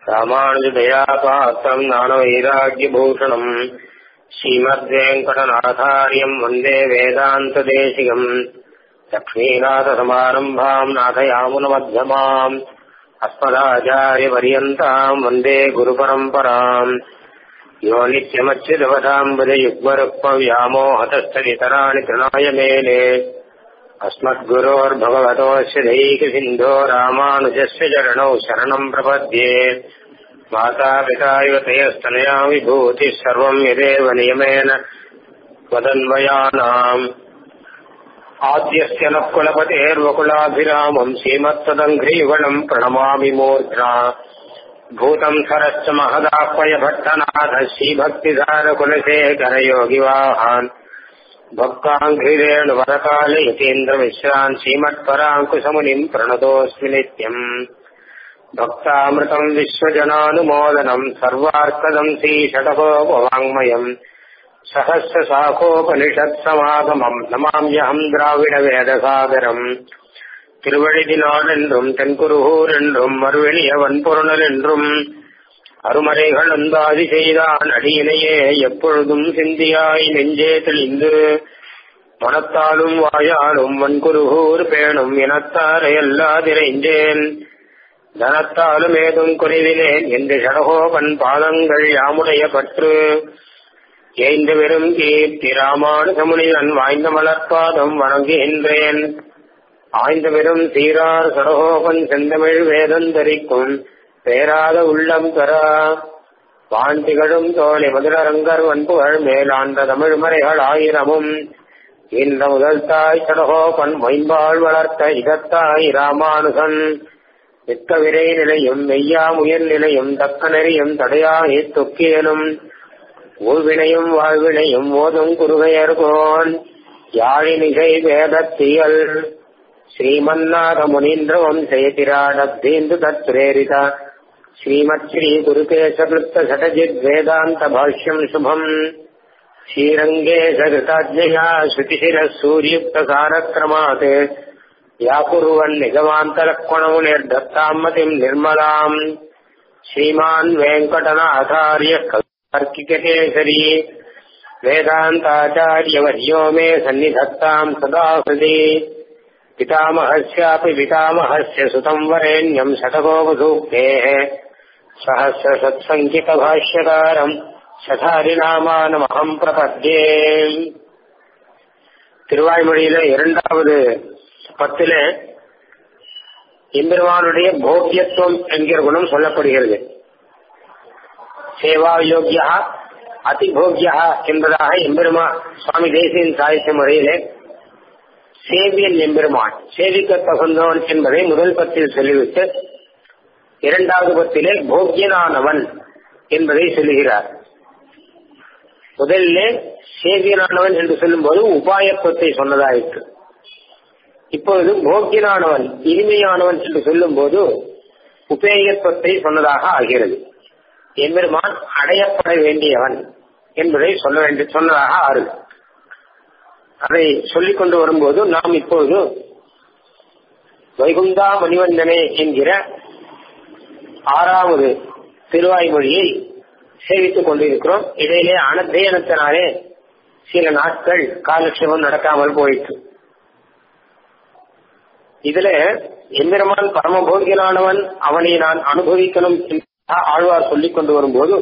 ராமானுஜதயாபாத்திரம் ஞானவைராக்கியபூஷணம் ஸ்ரீமத்வேங்கடநாதாரியம் வந்தே வேதாந்ததேசிகம் லக்ஷ்மீநாதசமாரம்பாம் நாதயாமுனமध्यமாம் अस्मदाचार्यपर्यन्ताम् वन्दे गुरुपरम्पराम् यो नित्यमच्युतवदाम्बुजयुग्मरुक्मव्यामोहतस्तवितराणि तृणाय मेने अस्मद्गुरोर्भगवतोऽस्य दैकसिन्धो रामानुजस्य चरणौ शरणम् प्रपद्ये मातापिता युवतयस्तनया विभूतिः सर्वम् यदेव नियमेन वदन्वयानाम् आद्यस्य नः कुलपतेर्वकुलाभिरामम् श्रीमत्तदङ्घ्रीवणम् प्रणमामि मूर्ध्ना भूतम् सरश्च महदाह्वय भट्टनाथ श्रीभक्तिधारकुलशेखरयोगिवाहान् भक्ताङ्घ्रिरेणु वरकाल यतीन्द्रमिश्रान् श्रीमत्पराङ्कुशमुनिम् प्रणतोऽस्मि नित्यम् भक्तामृतम् विश्वजनानुमोदनम् सर्वार्कदम् श्रीषटकोपवाङ्मयम् சகசிரசாகோபனிஷத்சமாகமம் நமாமியகம் திராவிட வேதசாகரம் திருவழிதினாடென்றும் தென்குருகூர் என்றும் மறுவெளிய வன்பொருணல் என்றும் அருமறைகள் அந்தாதி செய்தான் அடியினையே எப்பொழுதும் சிந்தியாய் நெஞ்சே தெளிந்து மனத்தாலும் வாயாலும் வன்குருகூர் பேணும் இனத்தாரை எல்லாதிரைஞ்சேன் தனத்தாலும் ஏதும் குறைவிலேன் என்று சடகோபன் பாதங்கள் யாமுடைய பற்று ஏய்ந்த வெறும் கீர்த்தி ராமானுசமுனிதன் வாய்ந்த மலர்பாதம் வணங்குகின்றேன் ஆய்ந்த வெறும் சீரார் சடகோபன் செந்தமிழ் வேதந்தரிக்கும் பேராத உள்ளம் தரா வாந்திகளும் தோழி மதுரரங்கர் வன்புகழ் மேலாண்ட தமிழ் மறைகள் ஆயிரமும் இந்த முதல் தாய் சடகோபன் மொயம்பாள் வளர்த்த இதத்தாய் ராமானுசன் மிக்க விரை நிலையும் மெய்யா முயல் நிலையும் தக்க நெறியும் தடையாகி தொக்கியனும் ஊழ்வினையும் வாழ்வினையும் ஓதும் குருகையர்கோன் யாழினிகை வேதத்தியல் ஸ்ரீமன்னாத முனீந்திர வம்சயதிராடத்தீந்து தத்ரேரித ஸ்ரீமத் ஸ்ரீ குருகேசகிருத்த சடஜித் வேதாந்த பாஷ்யம் சுபம் ஸ்ரீரங்கே சகிருதாஜ்ஞயா ஸ்ருதிசிர சூரியுக்த சாரக்கிரமாத் யாக்குருவன் நிகமாந்தலக்வணமுனிர்தத்தாம் மதிம் நிர்மலாம் ஸ்ரீமான் வெங்கடநாதாரிய तार्किककेसरी वेदान्ताचार्यवर्यो मे सन्निधत्ताम् सदा हृदि पितामहस्यापि पितामहस्य सुतम् वरेण्यम् शतकोपसूक्तेः सहस्रसत्सङ्कितभाष्यकारम् சதாரிநாமானமகம் பிரபத்யே திருவாய்மொழியில இரண்டாவது பத்துல எம்பெருமானுடைய போக்கியத்துவம் என்கிற குணம் சொல்லப்படுகிறது சேவா யோகியா அதிபோக்கியா என்பதாக எம்பெருமா சுவாமி தேசியின் சாகித்ய முறையிலே சேவியன் எம்பெருமான் சேவிக்க தகுந்தவன் என்பதை முதல் பத்தில் சொல்லிவிட்டு இரண்டாவது பத்திலே போக்கியனானவன் என்பதை சொல்லுகிறார் முதலிலே சேவியனானவன் என்று சொல்லும்போது உபாயத்துவத்தை சொன்னதாயிற்று இப்பொழுது போக்கியனானவன் இனிமையானவன் என்று சொல்லும் போது உபேயத்துவத்தை சொன்னதாக ஆகிறது எம்பெருமான் அடையப்பட வேண்டியவன் என்பதை சொல்ல வேண்டிய சொன்னதாக ஆறு அதை சொல்லிக் கொண்டு வரும்போது நாம் இப்போது வைகுந்தா மணிவந்தனே என்கிற ஆறாவது திருவாய்மொழியை சேவித்துக் கொண்டிருக்கிறோம் இடையிலே அனத்தியனத்தினாலே சில நாட்கள் காலட்சேபம் நடக்காமல் போயிற்று இதுல எம்பெருமான் பரமபோகியனானவன் அவனை நான் அனுபவிக்கணும் ஆழ்வார் சொல்லிக் கொண்டு வரும்போது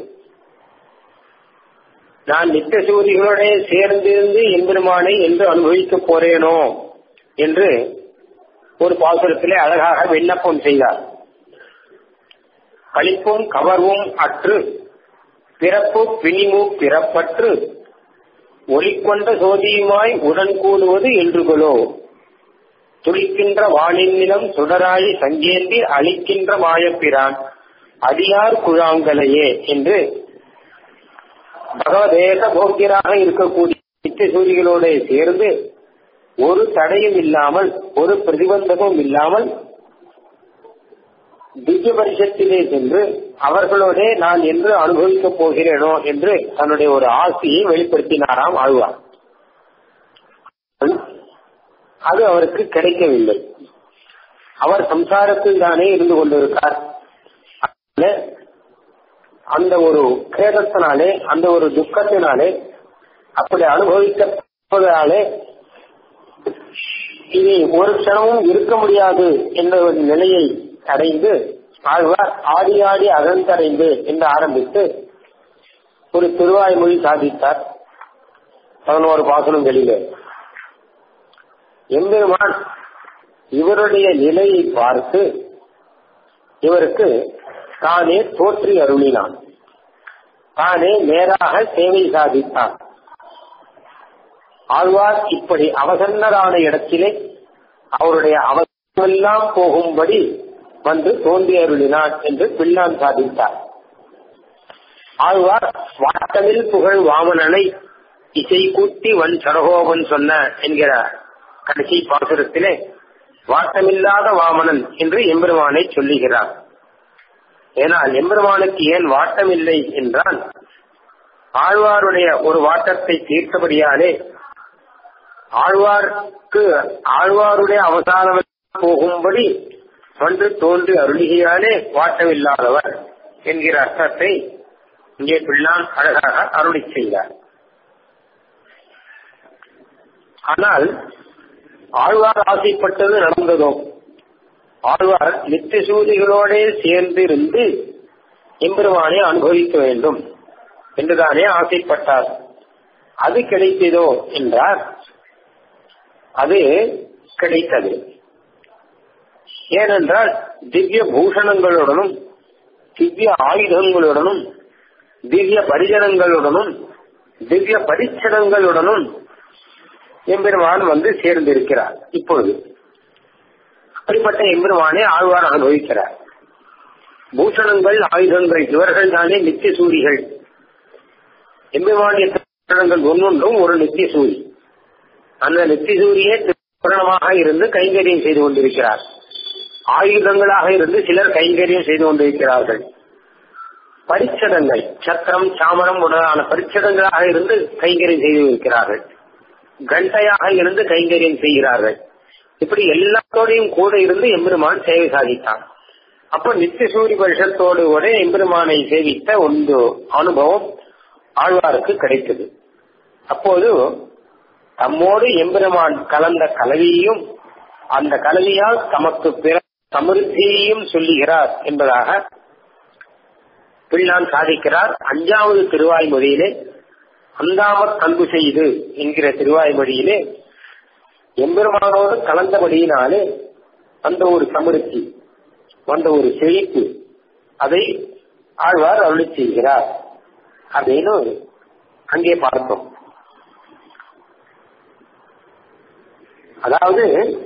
நான் நித்திய சூரிகளோட சேர்ந்திருந்து எம்பெருமானை என்று அனுபவிக்க போறேனோ என்று ஒரு பாசுரத்திலே அழகாக விண்ணப்பம் செய்தார் கழிப்பும் கவர்வும் அற்று பிறப்பு பிணிமு பிறப்பற்று ஒளிக்கொண்ட சோதியுமாய் உடன் கூடுவது என்றுகளோ துளிக்கின்ற வானின் நிலம் சுடராழி சங்கேந்தி அழிக்கின்ற மாயப்பிரான் அடியார் குழாங்கலையே என்று பகவதேச போக்கியராக இருக்கக்கூடிய நித்திய சூரிகளோட சேர்ந்து ஒரு தடையும் இல்லாமல் ஒரு பிரதிபந்தமும் இல்லாமல் திவ்ய பரிசத்திலே சென்று அவர்களோட நான் என்று அனுபவிக்கப் போகிறேனோ என்று தன்னுடைய ஒரு ஆசையை வெளிப்படுத்தினாராம் ஆழ்வார் அது அவருக்கு கிடைக்கவில்லை அவர் சம்சாரத்தில் தானே இருந்து கொண்டிருக்கார் அந்த ஒரு கேதத்தினாலே அந்த ஒரு துக்கத்தினாலே அப்படி அனுபவிக்கப்பதாலே இனி ஒரு க்ஷணமும் இருக்க முடியாது என்ற ஒரு நிலையை அடைந்து ஆழ்வார் ஆடி ஆடி அகழ்ந்தடைந்து என்று ஆரம்பித்து ஒரு திருவாய்மொழி சாதித்தார் பதினோரு பாசனம் வெளியில எம்பெருமான் இவருடைய நிலையை பார்த்து இவருக்கு தானே தோற்றி அருளினான் தானே நேராக சேவை சாதித்தான் ஆழ்வார் இப்படி அவசன்னரான இடத்திலே அவருடைய அவசரமெல்லாம் போகும்படி வந்து தோன்றி அருளினான் என்று பிள்ளான் சாதித்தார் ஆழ்வார் வாட்டமில் புகழ் வாமனனை இசை கூட்டி வன் சடகோபன் சொன்ன என்கிற கடைசி பாசுரத்திலே வாட்டமில்லாத வாமனன் என்று எம்பெருமானை சொல்லுகிறார் ஏனால் எம்பெருமானுக்கு ஏன் வாட்டம் இல்லை என்றால் ஆழ்வாருடைய ஒரு வாட்டத்தை தீர்த்தபடியாலே ஆழ்வார்க்கு ஆழ்வாருடைய அவசானம் போகும்படி வந்து தோன்றி அருளிகையாலே வாட்டமில்லாதவர் என்கிற அர்த்தத்தை இங்கே பிள்ளான் அழகாக அருளி செய்தார் ஆனால் ஆழ்வார் ஆசைப்பட்டது நடந்ததோ ஆழ்வார் நித்திய சூரிகளோட சேர்ந்து இருந்து எம்பெருமானை அனுபவிக்க வேண்டும் என்றுதானே ஆசைப்பட்டார் அது கிடைத்ததோ என்றார் அது கிடைத்தது ஏனென்றால் திவ்ய பூஷணங்களுடனும் திவ்ய ஆயுதங்களுடனும் திவ்ய பரிஜனங்களுடனும் திவ்ய பரிச்சனங்களுடனும் எம்பெருமான் வந்து சேர்ந்திருக்கிறார் இப்பொழுது அப்படிப்பட்ட எம்பெருமானை ஆழ்வார் அனுபவிக்கிறார் பூஷணங்கள் ஆயுதங்கள் இவர்கள் தானே நித்திய சூரிகள் எம்பெருமானிய திருமணங்கள் ஒன்னொன்றும் ஒரு நித்திய சூரி அந்த நித்திய சூரியே திருமணமாக இருந்து கைங்கரியம் செய்து கொண்டிருக்கிறார் ஆயுதங்களாக இருந்து சிலர் கைங்கரியம் செய்து கொண்டிருக்கிறார்கள் பரிச்சதங்கள் சத்திரம் சாமரம் முதலான பரிச்சதங்களாக இருந்து கைங்கரியம் செய்து இருக்கிறார்கள் கண்டையாக இருந்து கைங்கரியம் செய்கிறார்கள் இப்படி எல்லாத்தோடையும் கூட இருந்து எம்பெருமான் சேவை சாதித்தான் அப்ப நித்திய சூரிய வருஷத்தோடு கூட எம்பெருமானை சேவித்த ஒன்று அனுபவம் ஆழ்வாருக்கு கிடைத்தது அப்போது தம்மோடு எம்பெருமான் கலந்த கலவியையும் அந்த கலவியால் தமக்கு பிற சமிருத்தியையும் சொல்லுகிறார் என்பதாக பிள்ளான் சாதிக்கிறார் அஞ்சாவது திருவாய்மொழியிலே அந்தாமத் அன்பு செய்து என்கிற திருவாய்மொழியிலே எம்பெருமானோடு கலந்தபடியினாலே அந்த ஒரு சமிருத்தி அந்த ஒரு செழிப்பு அதை ஆழ்வார் அருளி செய்கிறார் அப்படின்னு அங்கே பார்த்தோம் அதாவது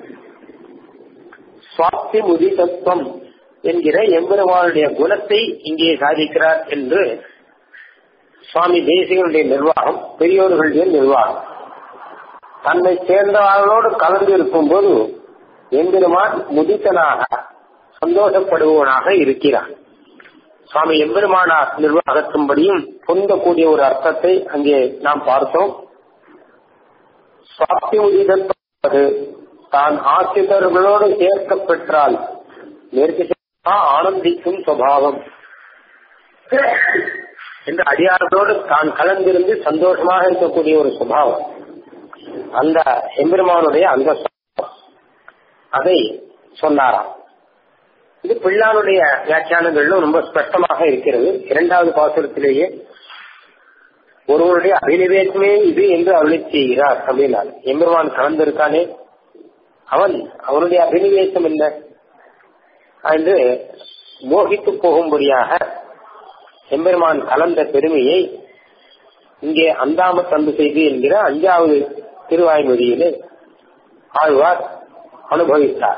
சுவாஸ்தி முதிதத்துவம் என்கிற எம்பெருமானுடைய குணத்தை இங்கே சாதிக்கிறார் என்று சுவாமி தேசிகனுடைய நிர்வாகம் பெரியோர்களுடைய நிர்வாகம் தன்னை சேர்ந்தவர்களோடு கலந்து இருக்கும் போது எம்பெருமான் முதித்தனாக சந்தோஷப்படுபவனாக இருக்கிறான் சுவாமி எம்பெருமானார் நிர்வாகத்தின்படியும் பொருந்தக்கூடிய ஒரு அர்த்தத்தை அங்கே நாம் பார்த்தோம் சுவாஸ்தி முதிதற்பது தான் ஆசிரியர்களோடு சேர்க்க பெற்றால் நேர்த்திசா ஆனந்திக்கும் சுவாவம் என்று அடியார்களோடு தான் கலந்திருந்து சந்தோஷமாக இருக்கக்கூடிய ஒரு சுபாவம் அந்த எம்பெருமானுடைய அந்த அதை சொன்னாராம் இது பிள்ளானுடைய வியாக்கியானங்களிலும் ரொம்ப ஸ்பஷ்டமாக இருக்கிறது இரண்டாவது பாசுரத்திலேயே ஒருவருடைய அபினிவேசமே இது என்று அருளி செய்கிறார் அப்படின்னார் எம்பெருமான் கலந்திருக்கானே அவன் அவனுடைய அபினிவேசம் என்ன என்று மோகித்து போகும்படியாக எம்பெருமான் கலந்த பெருமையை இங்கே அந்தாம தந்து செய்து என்கிற அஞ்சாவது திருவாய்மொழியிலே ஆழ்வார் அனுபவித்தார்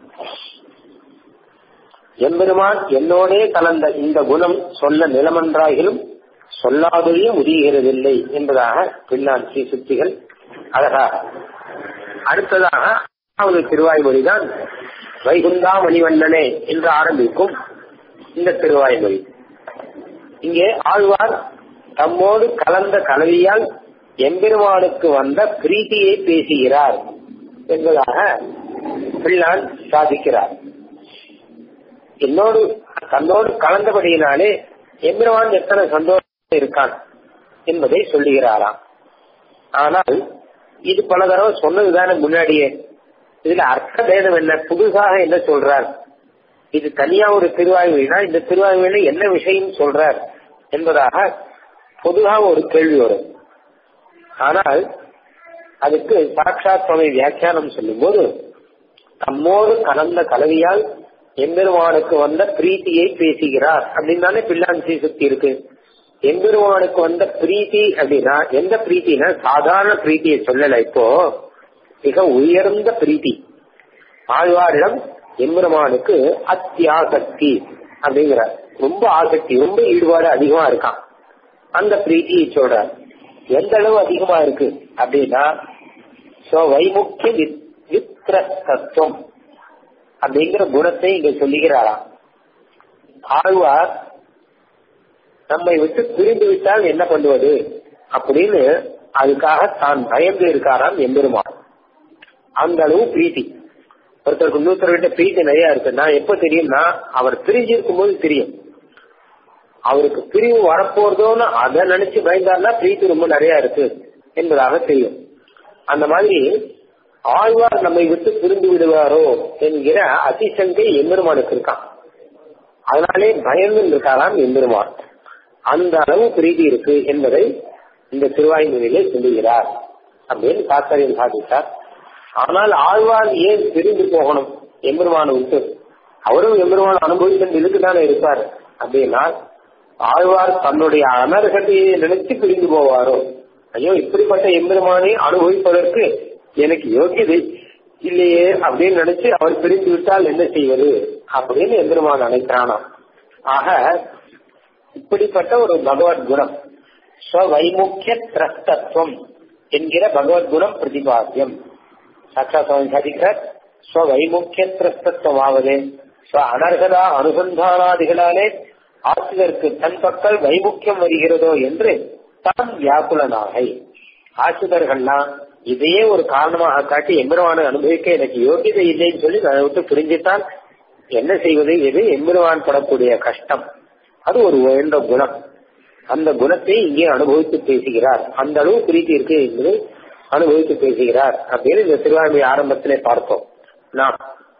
எம்பெருமான் என்னோடே கலந்த இந்த குணம் சொல்ல நிலமன்றாகிலும் சொல்லாதொழிய முடிகிறதில்லை என்பதாக பின்னான் ஸ்ரீ சுத்திகள் அழகாக அடுத்ததாக ஆறாவது திருவாய்மொழிதான் வைகுந்தா மணிவண்ணனே என்று ஆரம்பிக்கும் இந்த திருவாய்மொழி இங்கே ஆழ்வார் தம்மோடு கலந்த கலவியால் எம்பெருமானுக்கு வந்த பிரீத்தியை பேசுகிறார் என்பதாக பிள்ளான் சாதிக்கிறார் என்னோடு தன்னோடு கலந்தபடியினாலே எம்பெருமான் எத்தனை சந்தோஷம் இருக்கான் என்பதை சொல்லுகிறாராம் ஆனால் இது பல தடவை சொன்னதுதானே முன்னாடியே இதுல அர்த்த பேதம் என்ன புதுசாக என்ன சொல்றார் இது தனியா ஒரு திருவாய்மொழினா இந்த திருவாய்மொழியில என்ன விஷயம் சொல்றார் என்பதாக பொதுவாக ஒரு கேள்வி வரும் ஆனால் அதுக்கு சாட்சாத் சுவாமி வியாக்கியானம் சொல்லும் போது தம்மோடு கலந்த கலவியால் எம்பெருமானுக்கு வந்த பிரீத்தியை பேசுகிறார் அப்படின்னு தானே பிள்ளான் சுத்தி இருக்கு எம்பெருமானுக்கு வந்த பிரீத்தி அப்படின்னா எந்த பிரீத்தினா சாதாரண பிரீத்தியை சொல்லல இப்போ மிக உயர்ந்த பிரீத்தி ஆழ்வாரிடம் எம்பெருமானுக்கு அத்தியாசக்தி அப்படிங்கிற ரொம்ப ஆசக்தி ரொம்ப ஈடுபாடு அதிகமா இருக்கான் அந்த பிரீத்தியை சொல்றார் எந்த அளவு அதிகமா இருக்கு அப்படின்னா சோ வைமுக்கிய வித்ரஸ்தத்துவம் அப்படிங்கிற குணத்தை இங்க சொல்லுகிறாராம் ஆழ்வார் நம்மை விட்டு பிரிந்து விட்டால் என்ன பண்ணுவது அப்படின்னு அதுக்காக தான் பயந்து இருக்காராம் எம்பெருமான் அந்த அளவு பிரீத்தி ஒருத்தருக்கு இன்னொருத்தர்கிட்ட பிரீத்தி நிறைய இருக்குன்னா எப்ப தெரியும்னா அவர் பிரிஞ்சிருக்கும் போது தெரியும் அவருக்கு பிரிவு வரப்போறதோன்னு அதை நினைச்சு பயந்தாருன்னா பிரீத்தி ரொம்ப நிறைய இருக்கு என்பதாக தெரியும் அந்த மாதிரி ஆழ்வார் நம்மை விட்டு பிரிந்து விடுவாரோ என்கிற அதிசங்கை எம்பெருமானுக்கு இருக்கான் அதனாலே பயந்து இருக்காராம் எம்பெருமான் அந்த அளவு பிரீதி இருக்கு என்பதை இந்த திருவாய்மொழியிலே சொல்லுகிறார் அப்படின்னு தாத்தரியம் சாதித்தார் ஆனால் ஆழ்வார் ஏன் பிரிந்து போகணும் எம்பெருமான விட்டு அவரும் எம்பெருமான அனுபவித்த இதுக்கு தானே இருப்பார் அப்படின்னா ஆழ்வார் தன்னுடைய அனர்கத்தையை நினைச்சு பிரிந்து போவாரோ ஐயோ இப்படிப்பட்ட எம்பெருமானை அனுபவிப்பதற்கு எனக்கு யோகியதை இல்லையே அப்படின்னு நினைச்சு அவர் பிரிந்து விட்டால் என்ன செய்வது அப்படின்னு எம்பெருமான் நினைக்கிறானா ஆக இப்படிப்பட்ட ஒரு பகவத் குணம் ஸ்வவைமுக்கிய திரஸ்தத்துவம் என்கிற பகவத் குணம் பிரதிபாத்தியம் சாட்சா சுவாமி சாதிக்கிறார் ஸ்வவைமுக்கிய திரஸ்தத்துவமாவது ஸ்வ அனர்கதா அனுசந்தானாதிகளாலே ஆசிரியருக்கு தன் பக்கல் வைமுக்கியம் வருகிறதோ என்று தான் வியாக்குலனாகை ஆசிரியர்கள்லாம் இதையே ஒரு காரணமாக காட்டி எம்பெருவானை அனுபவிக்க எனக்கு யோகியதை இல்லைன்னு சொல்லி அதை விட்டு புரிஞ்சுட்டால் என்ன செய்வது எது எம்பெருவான் படக்கூடிய கஷ்டம் அது ஒரு உயர்ந்த குணம் அந்த குணத்தை இங்கே அனுபவித்து பேசுகிறார் அந்த அளவு பிரீத்தி இருக்கு என்பது அனுபவித்து பேசுகிறார் அப்படின்னு இந்த திருவாரூரை ஆரம்பத்திலே பார்த்தோம் நாம்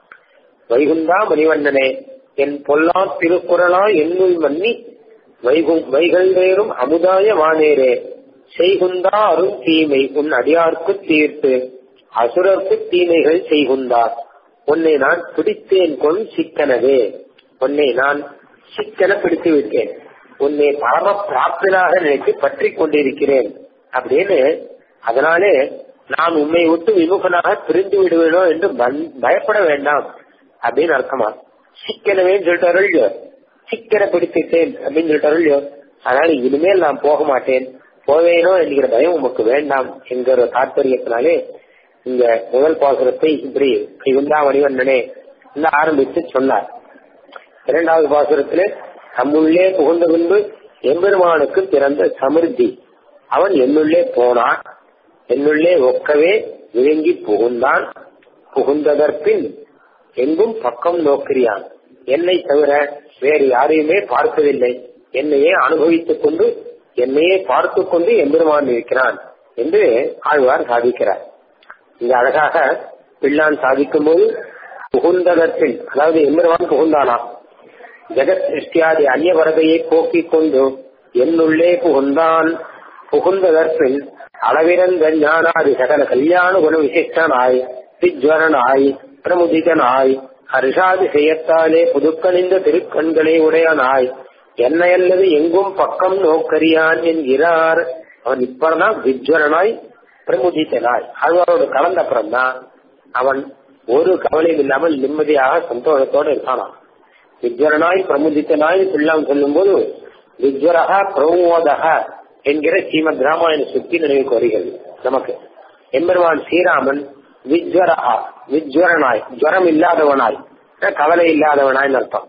வைகுந்தா மணிவண்ணனே என் பொல்லா திருக்குறளா என்னுள் மன்னி வைகும் வைகள் வேறும் அமுதாய வானேரே செய்குந்தா அருள் தீமை உன் அடியார்க்கு தீர்த்து அசுரர்க்கு தீமைகள் செய்குந்தார் உன்னை நான் பிடித்தேன் கொள் சிக்கனவே உன்னை நான் சிக்கன பிடித்து விட்டேன் உன்னை பரம பிராப்தனாக நினைத்து பற்றி கொண்டிருக்கிறேன் அப்படின்னு அதனாலே நான் உன்னை விட்டு விமுகனாக பிரிந்து விடுவேனோ என்று பயப்பட வேண்டாம் அப்படின்னு அர்த்தமா சிக்கனவேன்னு சொல்லிட்டு அருள்யோ சிக்கன பிடித்துட்டேன் அப்படின்னு சொல்லிட்டு அருள்யோ அதனால இனிமேல் நான் போக மாட்டேன் போவேனோ என்கிற பயம் உமக்கு வேண்டாம் என்கிற தாற்பயத்தினாலே இந்த முதல் பாசுரத்தை இப்படி கைகுந்தா மணிவண்ணனே இந்த ஆரம்பித்து சொன்னார் இரண்டாவது பாசுரத்திலே தம்முள்ளே புகுந்த பின்பு எம்பெருமானுக்கு பிறந்த சமிருத்தி அவன் என்னுள்ளே போனான் என்னுள்ளே ஒக்கவே விழுங்கி புகுந்தான் புகுந்ததற்பின் எங்கும் பக்கம் நோக்கிறியான் என்னை தவிர வேறு யாரையுமே பார்ப்பதில்லை என்னையே அனுபவித்துக் கொண்டு என்னையே பார்த்து கொண்டு எம்பெருமான் இருக்கிறான் என்று ஆழ்வார் சாதிக்கிறார் இங்க அழகாக பிள்ளான் சாதிக்கும் போது புகுந்ததற்பின் அதாவது எம்பெருமான் புகுந்தானா ஜெகத் சிருஷ்டியாதி அந்நிய வரதையை போக்கிக் கொண்டு என்னுள்ளே புகுந்தான் புகுந்ததற்பின் அளவிறந்த ஞானாதி சகல கல்யாண குண விசிஷ்டனாய் விஜ்வரனாய் பிரமுதிகனாய் ஹர்ஷாதி செய்யத்தாலே புதுக்கணிந்த திருக்கண்களை உடையனாய் என்னை அல்லது எங்கும் பக்கம் நோக்கறியான் என்கிறார் அவன் இப்பதான் விஜ்வரனாய் பிரமுதித்தனாய் ஆழ்வாரோடு கலந்த அப்புறம் தான் அவன் ஒரு கவலையும் இல்லாமல் நிம்மதியாக சந்தோஷத்தோடு இருக்கானான் விஜ்வரனாய் பிரமுதித்தனாய் பிள்ளாம் சொல்லும் போது விஜ்வரக பிரமோதக என்கிற ஸ்ரீமத் ராமாயண சுத்தி நினைவுக்கு வருகிறது நமக்கு எம்பெருமான் ஸ்ரீராமன் விஜ்வரஹா விஜ்வரனாய் ஜுவரம் இல்லாதவனாய் கவலை இல்லாதவனாய் அர்த்தம்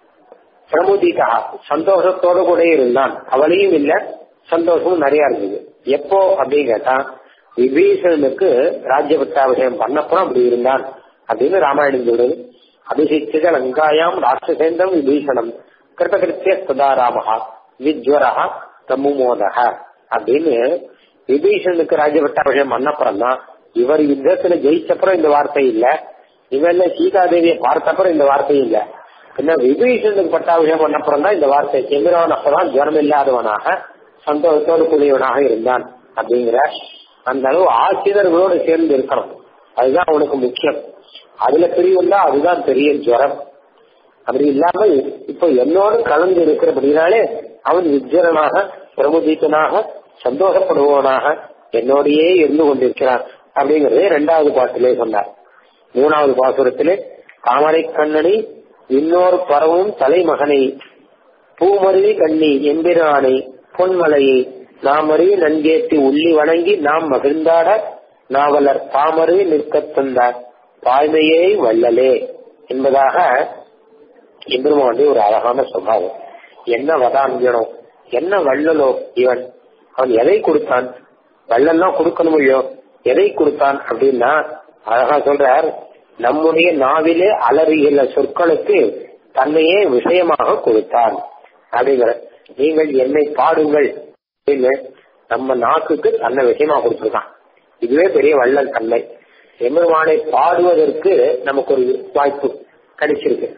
பிரமுதிகா சந்தோஷத்தோடு கூட இருந்தான் கவலையும் இல்ல சந்தோஷமும் நிறைய இருந்தது எப்போ அப்படின்னு கேட்டா விபீஷணனுக்கு ராஜ்ய பட்டாபிஷேகம் பண்ணப்பறம் அப்படி இருந்தான் அப்படின்னு ராமாயணம் சொல்றது அபிஷேக்ஷ லங்காயாம் ராட்சசேந்திரம் விபீஷணம் கிருத்தகிருத்திய சதாராமஹா விஜ்வரஹா தமுமோதக அப்படின்னு விபீஷனுக்கு ராஜபட்டாபிஷேகம் பண்ணப்புறம் தான் இவர் யுத்தத்துல ஜெயிச்சப்புறம் இந்த வார்த்தை இல்ல இவன்ல சீதாதேவியை பார்த்தப்புறம் இந்த வார்த்தை இல்ல பின்ன விபீஷனுக்கு பட்டாபிஷேகம் பண்ணப்புறம் தான் இந்த வார்த்தை எந்திரவன் அப்பதான் ஜுவரம் இல்லாதவனாக சந்தோஷத்தோடு கூடியவனாக இருந்தான் அப்படிங்கிற அந்த அளவு ஆசிரியர்களோடு சேர்ந்து இருக்கணும் அதுதான் அவனுக்கு முக்கியம் அதுல பிரிவுண்டா அதுதான் பெரிய ஜுவரம் அப்படி இல்லாம இப்போ என்னோடு கலந்து இருக்கிறபடினாலே அவன் விஜயனாக பிரமுதீத்தனாக சந்தோஷப்படுபவனாக என்னோடையே இருந்து கொண்டிருக்கிறான் அப்படிங்கறதே இரண்டாவது பாட்டிலே சொன்னார் மூணாவது பாசுரத்திலே தாமரை கண்ணனை இன்னொரு பறவும் தலைமகனை பூமருவி கண்ணி எம்பிரானை பொன்மலையை நாமறி நன்கேத்தி உள்ளி வணங்கி நாம் மகிழ்ந்தாட நாவலர் தாமருவி நிற்கத் தந்தார் தாய்மையை வள்ளலே என்பதாக எம்பெருமானுடைய ஒரு அழகான சுபாவம் என்ன வதாந்தியனோ என்ன வள்ளலோ இவன் அவன் எதை கொடுத்தான் வள்ளல்லாம் கொடுக்கணும் இல்லையோ எதை கொடுத்தான் அப்படின்னா அழகா சொல்றார் நம்முடைய நாவிலே அலறுகிற சொற்களுக்கு தன்னையே விஷயமாக கொடுத்தான் அப்படிங்கிற நீங்கள் என்னை பாடுங்கள் அப்படின்னு நம்ம நாக்குக்கு தன்னை விஷயமா கொடுத்துருக்கான் இதுவே பெரிய வள்ளல் தன்மை எம்பெருமானை பாடுவதற்கு நமக்கு ஒரு வாய்ப்பு கிடைச்சிருக்கு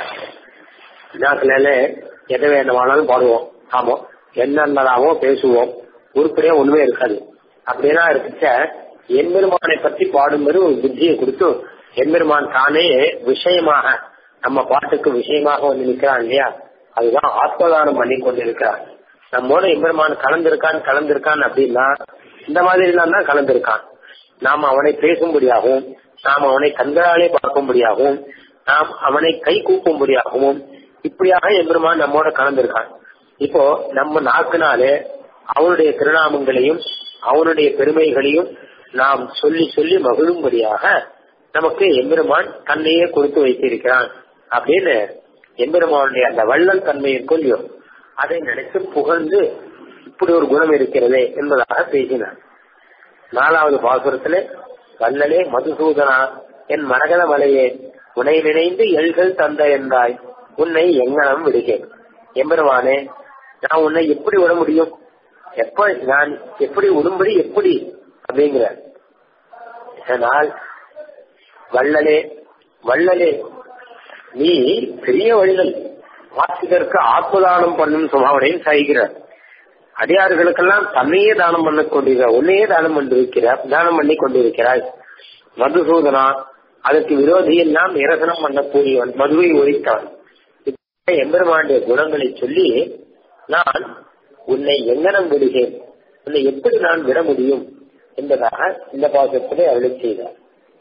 நாக்குல எதை வேணுமானாலும் பாடுவோம் ஆமா என்னென்னதாவோ பேசுவோம் உருப்படியா ஒண்ணுமே இருக்காது அப்படின்னா இருக்க எம்பெருமானை பத்தி பாடும்போது ஒரு புத்தியை கொடுத்து எம்பெருமான் தானே விஷயமாக நம்ம பாட்டுக்கு விஷயமாக வந்து நிற்கிறான் இல்லையா அதுதான் ஆத்மதானம் பண்ணி கொண்டிருக்கிறான் நம்மோட எம்பெருமான் கலந்திருக்கான் கலந்திருக்கான் அப்படின்னா இந்த மாதிரி தான் கலந்திருக்கான் நாம் அவனை பேசும்படியாகவும் நாம் அவனை கண்களாலே பார்க்கும்படியாகவும் நாம் அவனை கை கூப்பும்படியாகவும் இப்படியாக எம்பெருமான் நம்மோட கலந்திருக்கான் இப்போ நம்ம நாக்குனாலே அவனுடைய திருநாமங்களையும் அவனுடைய பெருமைகளையும் நாம் சொல்லி சொல்லி மகிழும்படியாக நமக்கு எம்பெருமான் தன்னையே கொடுத்து வைத்திருக்கிறான் அப்படின்னு எம்பெருமானுடைய அந்த வள்ளல் தன்மையை கொல்லியோ அதை நினைத்து புகழ்ந்து இப்படி ஒரு குணம் இருக்கிறதே என்பதாக பேசினார் நாலாவது பாசுரத்துல வல்லலே மதுசூதனா என் மரகத மலையே உன்னை நினைந்து எல்கள் தந்த என்றாய் உன்னை எங்கனம் விடுகேன் எம்பெருமானே நான் உன்னை எப்படி விட முடியும் எப்ப நான் எப்படி விடும்படி எப்படி அப்படிங்கிற இதனால் வள்ளலே வள்ளலே நீ பெரிய வழிகள் வாசிகருக்கு ஆத்மதானம் பண்ணும் சுபாவனையும் சாய்கிறார் அடியார்களுக்கெல்லாம் தன்னையே தானம் பண்ண கொண்டிருக்கிறார் உன்னையே தானம் பண்ணிருக்கிறார் தானம் பண்ணி கொண்டிருக்கிறாய் மதுசூதனா அதற்கு விரோதி எல்லாம் நிரசனம் பண்ணக்கூடியவன் மதுவை ஒழித்தான் எம்பெருமானுடைய குணங்களை சொல்லி நான் உன்னை எங்கனம் விடுகிறேன் உன்னை எப்படி நான் விட முடியும் என்பதாக இந்த பாசத்திலே அருளை செய்தார்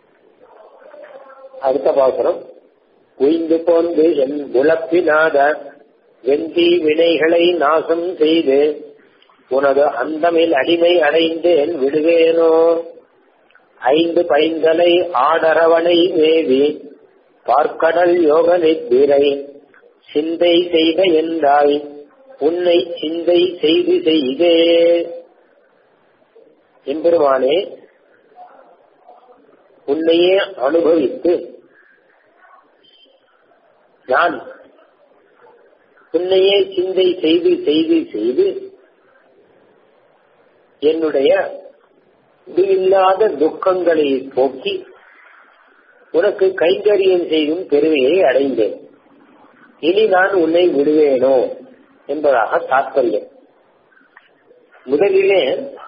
அடுத்த பாசனம் உய்ந்து போந்து என் உழப்பினாத வெந்தி வினைகளை நாசம் செய்து உனது அந்தமில் அடிமை அடைந்தேன் விடுவேனோ ஐந்து பைந்தலை ஆடரவனை மேவி பார்க்கடல் யோக நித்திரை சிந்தை செய்த என்றாய் உன்னை சிந்தை செய்து செய்தே எம்பெருமானே உன்னையே அனுபவித்து நான் உன்னையே சிந்தை செய்து செய்து செய்து என்னுடைய இல்லாத துக்கங்களை போக்கி உனக்கு கைங்கரியம் செய்யும் பெருமையை அடைந்தேன் இனி நான் உன்னை விடுவேனோ என்பதாக தாற்பயம் முதலிலே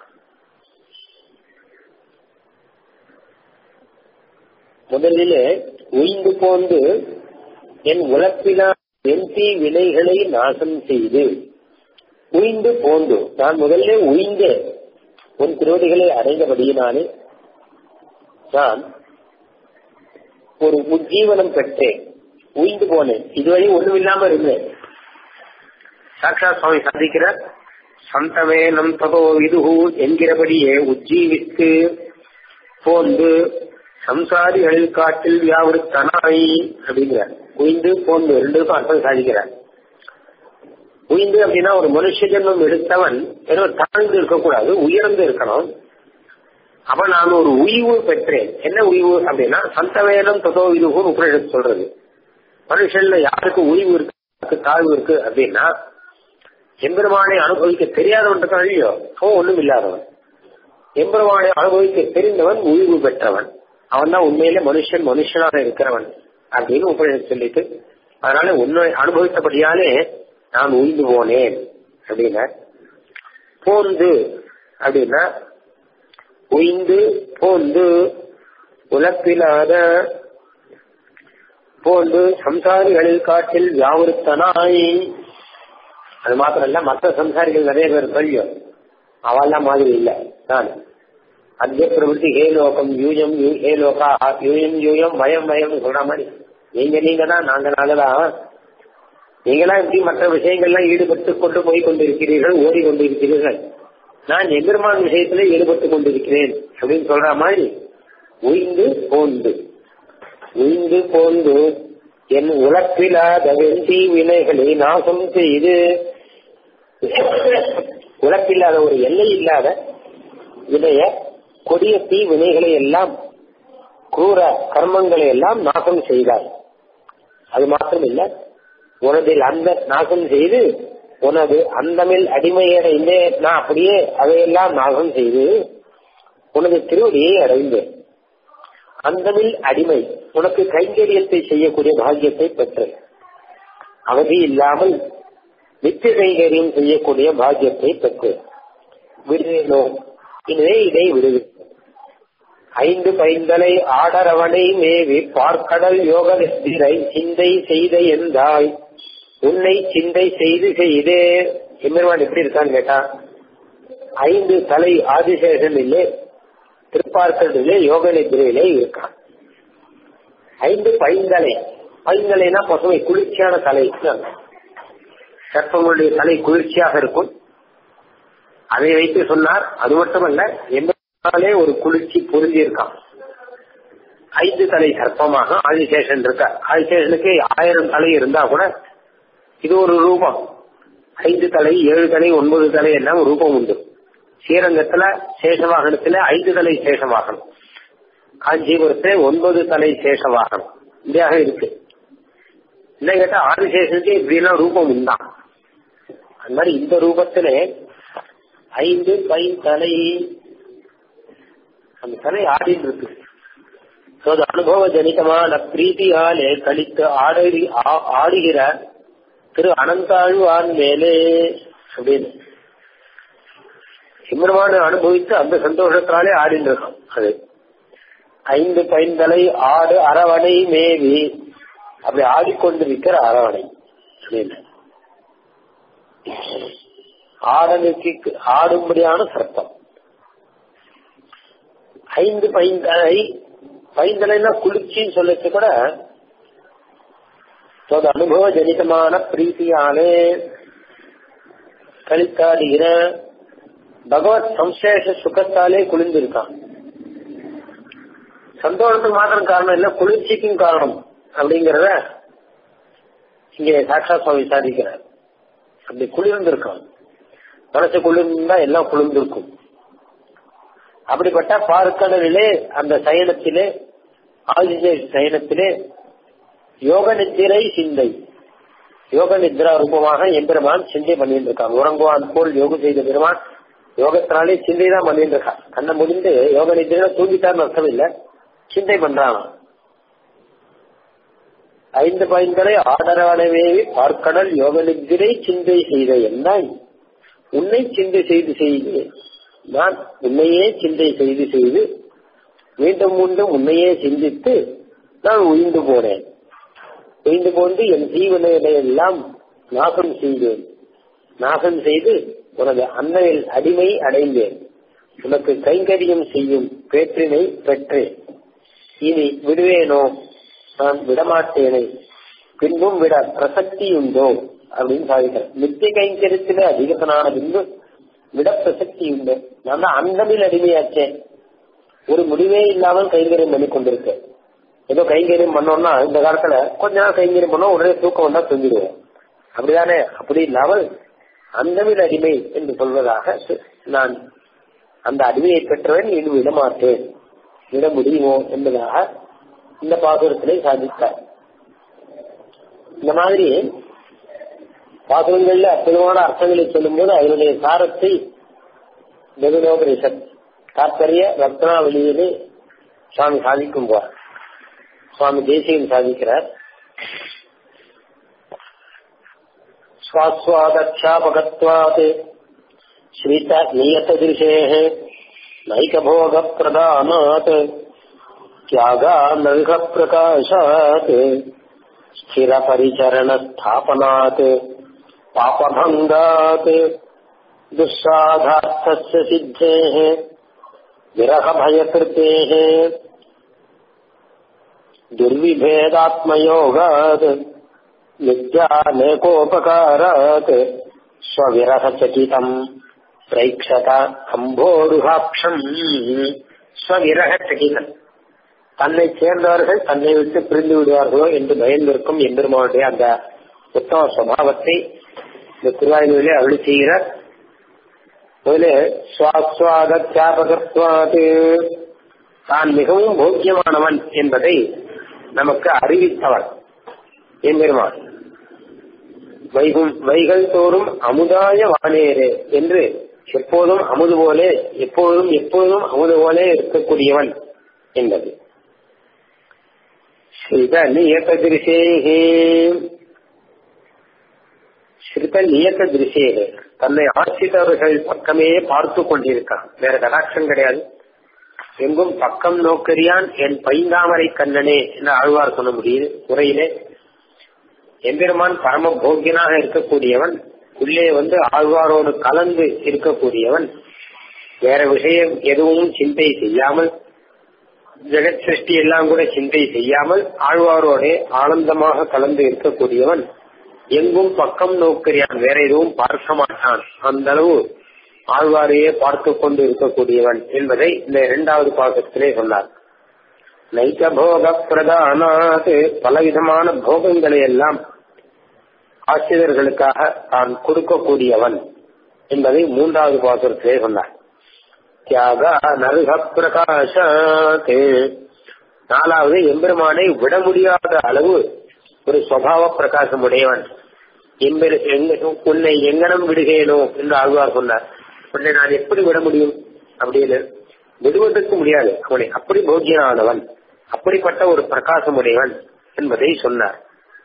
முதலிலே உய்ந்து போந்து என் உழப்பினா எம்பி வினைகளை நாசம் செய்து உய்ந்து போந்து நான் முதல்ல உய்ந்தேன் உன் திருவடிகளை அடைந்தபடியினாலே நான் ஒரு உஜ்ஜீவனம் பெற்றேன் உய்ந்து போனேன் இதுவரை ஒண்ணும் இல்லாம இருந்தேன் சாட்சா சுவாமி சாதிக்கிறார் சந்தமே நம் தகோ விதுகு என்கிறபடியே உஜ்ஜீவித்து போந்து சம்சாரிகளில் காட்டில் வியாவிருத்தனாய் அப்படிங்கிறார் உய்ந்து போந்து ரெண்டுக்கும் அர்த்தம் சாதிக்கிறார் உயிர்ந்து அப்படின்னா ஒரு மனுஷ ஜென்மம் எடுத்தவன் ஏதோ தாழ்ந்து இருக்கக்கூடாது உயர்ந்து இருக்கணும் அப்ப நான் ஒரு உய்வு பெற்றேன் என்ன உய்வு அப்படின்னா சந்தவேதம் தொதோ இதுவும் உபநிஷத்து சொல்றது மனுஷன்ல யாருக்கு உய்வு இருக்கு தாழ்வு இருக்கு அப்படின்னா எம்பெருமானை அனுபவிக்க தெரியாதவன் இருக்கான் இல்லையோ அவன் ஒண்ணும் இல்லாதவன் எம்பெருமானை அனுபவிக்க தெரிந்தவன் உயிர்வு பெற்றவன் அவன் தான் உண்மையிலே மனுஷன் மனுஷனாக இருக்கிறவன் அப்படின்னு உபநிஷம் சொல்லிட்டு அதனால உண்மை அனுபவித்தபடியாலே நான் உயிர்ந்து போனேன் அப்படின்னா போந்து அப்படின்னா உயிந்து போந்து உலப்பிலாத போந்து சம்சாரிகளில் காட்டில் வியாபருத்தனாய் அது மாத்திரம் இல்ல மற்ற சம்சாரிகள் நிறைய பேர் தெரியும் அவெல்லாம் மாதிரி இல்ல நான் அத்திய பிரவൃத்தி ஹே லோகம் யூயம் யூ ஹே லோகா யூயம் யூயம் பயம் பயம் சொல்ற மாதிரி நீங்க நீங்க தான் நாங்க நாங்க தான் நீங்களாம் இப்படி மற்ற விஷயங்கள்லாம் ஈடுபட்டு கொண்டு போய் கொண்டிருக்கிறீர்கள் ஓடி கொண்டிருக்கிறீர்கள் நான் எதிர்மான விஷயத்துல ஈடுபட்டு கொண்டிருக்கிறேன் அப்படின்னு சொல்ற மாதிரி உயிந்து போந்து உயிந்து போந்து என் உழப்பில்லாத வெண்டி வினைகளை நாசம் செய்து உழப்பில்லாத ஒரு எல்லை இல்லாத வினைய கொடிய தீ வினைகளை எல்லாம் கூற கர்மங்களை எல்லாம் நாசம் செய்தார் அது மாத்திரம் இல்ல உனதில் அந்த நாசம் செய்து உனது அந்தமில் அடிமையடைந்தே நான் அப்படியே அதையெல்லாம் நாசம் செய்து உனது திருவடியை அடைந்தேன் அந்தமில் அடிமை உனக்கு கைங்கரியத்தை செய்யக்கூடிய பாக்கியத்தை பெற்றேன் அவதி இல்லாமல் நித்திய கைங்கரியம் செய்யக்கூடிய பாக்கியத்தை பெற்றேன் விடுவேனோ எனவே இதை விடுவேன் ஐந்து பைந்தலை ஆடரவனை மேவி பார்க்கடல் யோக நித்திரை சிந்தை செய்த எந்தாய் உன்னை சிந்தை செய்து செய்தே எம்பெருமான் எப்படி இருக்கான்னு கேட்டா ஐந்து தலை ஆதிசேஷனிலே திருப்பார்க்கடிலே யோக நிதிரையிலே இருக்கான் ஐந்து பைந்தலை பைந்தலைனா பசுமை குளிர்ச்சியான தலை சர்ப்பங்களுடைய தலை குளிர்ச்சியாக இருக்கும் அதை வைத்து சொன்னார் அது மட்டுமல்ல எம்பெருமானே ஒரு குளிர்ச்சி பொருந்தி இருக்கான் ஐந்து தலை சர்ப்பமாக ஆதிசேஷன் இருக்க ஆதிசேஷனுக்கு ஆயிரம் தலை இருந்தா கூட இது ஒரு ரூபம் ஐந்து தலை ஏழு தலை ஒன்பது தலை எல்லாம் ரூபம் உண்டு ஸ்ரீரங்கத்துல சேஷவாகனத்துல ஐந்து தலை சேஷவாகனம் காஞ்சிபுரத்துல ஒன்பது தலை சேஷவாகனம் இப்படியாக இருக்கு என்ன கேட்டா ஆதிசேஷனுக்கு இப்படிலாம் ரூபம் உண்டான் அந்த மாதிரி இந்த ரூபத்துல ஐந்து பை தலை அந்த தலை ஆடிட்டு இருக்கு அது அனுபவ ஜனிதமான பிரீத்தியாலே கழித்து ஆடி ஆடுகிற திரு அனந்தாழ்வான் மேலே அப்படின்னு சிம்மருமான அனுபவித்து அந்த சந்தோஷத்தாலே ஆடிட்டு இருக்கோம் அது ஐந்து பைந்தலை ஆடு அரவணை மேவி அப்படி ஆடிக்கொண்டிருக்கிற அரவணை அப்படின்னு ஆடனுக்கு ஆடும்படியான சர்ப்பம் ஐந்து பைந்தலை பைந்தலைன்னா குளிர்ச்சின்னு சொல்லிச்சு கூட அனுபவ ஜனிதமான பிரீத்தியாலே கழித்தாடுகிற பகவத் சம்சேஷ சுகத்தாலே குளிர்ந்திருக்கான் சந்தோஷத்துக்கு மாத்திரம் காரணம் இல்ல குளிர்ச்சிக்கும் காரணம் அப்படிங்கறத இங்கே சாட்சா சுவாமி சாதிக்கிறார் அப்படி குளிர்ந்திருக்கான் மனசு குளிர்ந்தா எல்லாம் குளிர்ந்திருக்கும் அப்படிப்பட்ட பார்க்கடலிலே அந்த சயனத்திலே ஆதிசேஷ சயனத்திலே யோக நித்திரை சிந்தை யோக நித்ரா ரூபமாக எம்பெருமான் சிந்தை பண்ணிட்டு இருக்கான் உறங்குவான் போல் யோகம் செய்த பெருமான் யோகத்தினாலே சிந்தை தான் பண்ணிட்டு இருக்கான் கண்ணை முடிந்து யோக நித்திரை தூங்கிட்டார்னு அர்த்தம் இல்ல சிந்தை பண்றான் ஐந்து பயன்களை ஆதரவனவே பார்க்கடல் யோக நித்திரை சிந்தை செய்த என்னாய் உன்னை சிந்தை செய்து செய்து நான் உன்னையே சிந்தை செய்து செய்து மீண்டும் மீண்டும் உன்னையே சிந்தித்து நான் உயிர்ந்து போனேன் உயிர்ந்து போந்து என் ஜீவனைகளை எல்லாம் நாசம் செய்தேன் நாசம் செய்து உனது அன்னையில் அடிமை அடைந்தேன் உனக்கு கைங்கரியம் செய்யும் பேற்றினை பெற்றேன் இனி விடுவேனோ நான் விடமாட்டேனே பின்பும் விட பிரசக்தி உண்டோ அப்படின்னு சாதிக்கிறேன் நித்திய கைங்கரியத்திலே அதிகத்தனான பின்பு விட பிரசக்தி உண்டு நான் தான் அந்தமில் அடிமையாச்சேன் ஒரு முடிவே இல்லாமல் கைங்கரியம் பண்ணி கொண்டிருக்கேன் ஏதோ கைங்கரியம் பண்ணோம்னா இந்த காலத்துல கொஞ்ச நாள் கைங்கரியம் பண்ணோம் உடனே தூக்கம் வந்தா தூங்கிடுவோம் அப்படிதானே அப்படி இல்லாமல் அந்தமில் அடிமை என்று சொல்வதாக நான் அந்த அடிமையை பெற்றவன் இனி விடமாட்டேன் விட முடியுமோ என்பதாக இந்த பாசுரத்திலே சாதித்தார் இந்த மாதிரி பாசுரங்கள்ல அற்புதமான அர்த்தங்களை சொல்லும்போது அதனுடைய சாரத்தை வெகுலோபரிஷத் தாற்பரிய ரத்னாவளியிலே சுவாமி சாதிக்கும் போவார் சுவாமி தேசியம் சாதிக்கிறார் स्वास्वादक्षापकत्वात् श्रित नियतदृशेः नैकभोगप्रदानात् त्यागानर्घप्रकाशात् स्थिरपरिचरणस्थापनात् पापभङ्गात् दुःसाधार्थस्य सिद्धेः विरहभयकृतेः दुर्विभेदात्मयोगात् नित्यानेकोपकारात् स्वविरहचकितम् प्रेक्षत அம்போருகாட்சம் ஸ்வவிரகச்சகிதன் தன்னை சேர்ந்தவர்கள் தன்னை விட்டு பிரிந்து விடுவார்களோ என்று பயந்திருக்கும் எம்பெருமானுடைய அந்த உத்தம சுவாவத்தை இந்த திருவாயூரிலே அருளி செய்கிறார் முதலே சுவாஸ்வாத தியாபகத்வாது தான் மிகவும் போக்கியமானவன் என்பதை நமக்கு அறிவித்தவன் எம்பெருமான் வைகும் வைகள் தோறும் அமுதாய வானேரே என்று எப்போதும் அமுது போலே எப்போதும் எப்போதும் அமுது போலே இருக்கக்கூடியவன் என்பது ஸ்ரித நியத திருஷேகே ஸ்ரித நியத திருஷேகே தன்னை ஆட்சித்தவர்கள் பக்கமே பார்த்து கொண்டிருக்கான் வேற கடாட்சம் கிடையாது எங்கும் பக்கம் நோக்கரியான் என் பைந்தாமரை கண்ணனே என்று ஆழ்வார் சொல்ல முடியுது உரையிலே எம்பெருமான் பரம போக்கியனாக இருக்கக்கூடியவன் உள்ளே வந்து ஆழ்வாரோடு கலந்து இருக்கக்கூடியவன் வேற விஷயம் எதுவும் சிந்தை செய்யாமல் ஜெகத் சிருஷ்டி எல்லாம் கூட சிந்தை செய்யாமல் ஆழ்வாரோட ஆனந்தமாக கலந்து இருக்கக்கூடியவன் எங்கும் பக்கம் நோக்கிறியான் வேற எதுவும் பார்க்க மாட்டான் அந்த அளவு ஆழ்வாரையே பார்த்து கொண்டு இருக்கக்கூடியவன் என்பதை இந்த இரண்டாவது பாகத்திலே சொன்னார் நைக்க போக பிரதானாது பலவிதமான போகங்களை எல்லாம் ஆசிரியர்களுக்காக தான் கொடுக்கக்கூடியவன் என்பதை மூன்றாவது பாசுரத்திலே சொன்னார் தியாக நருக பிரகாஷே நாலாவது எம்பெருமானை விட முடியாத அளவு ஒரு சுவாவ பிரகாசம் உடையவன் எம்பெரு உன்னை எங்கனம் விடுகிறேனோ என்று ஆழ்வார் சொன்னார் உன்னை நான் எப்படி விட முடியும் அப்படின்னு விடுவதற்கு முடியாது அவனை அப்படி போக்கியனானவன் அப்படிப்பட்ட ஒரு பிரகாசம் உடையவன் என்பதை சொன்னார்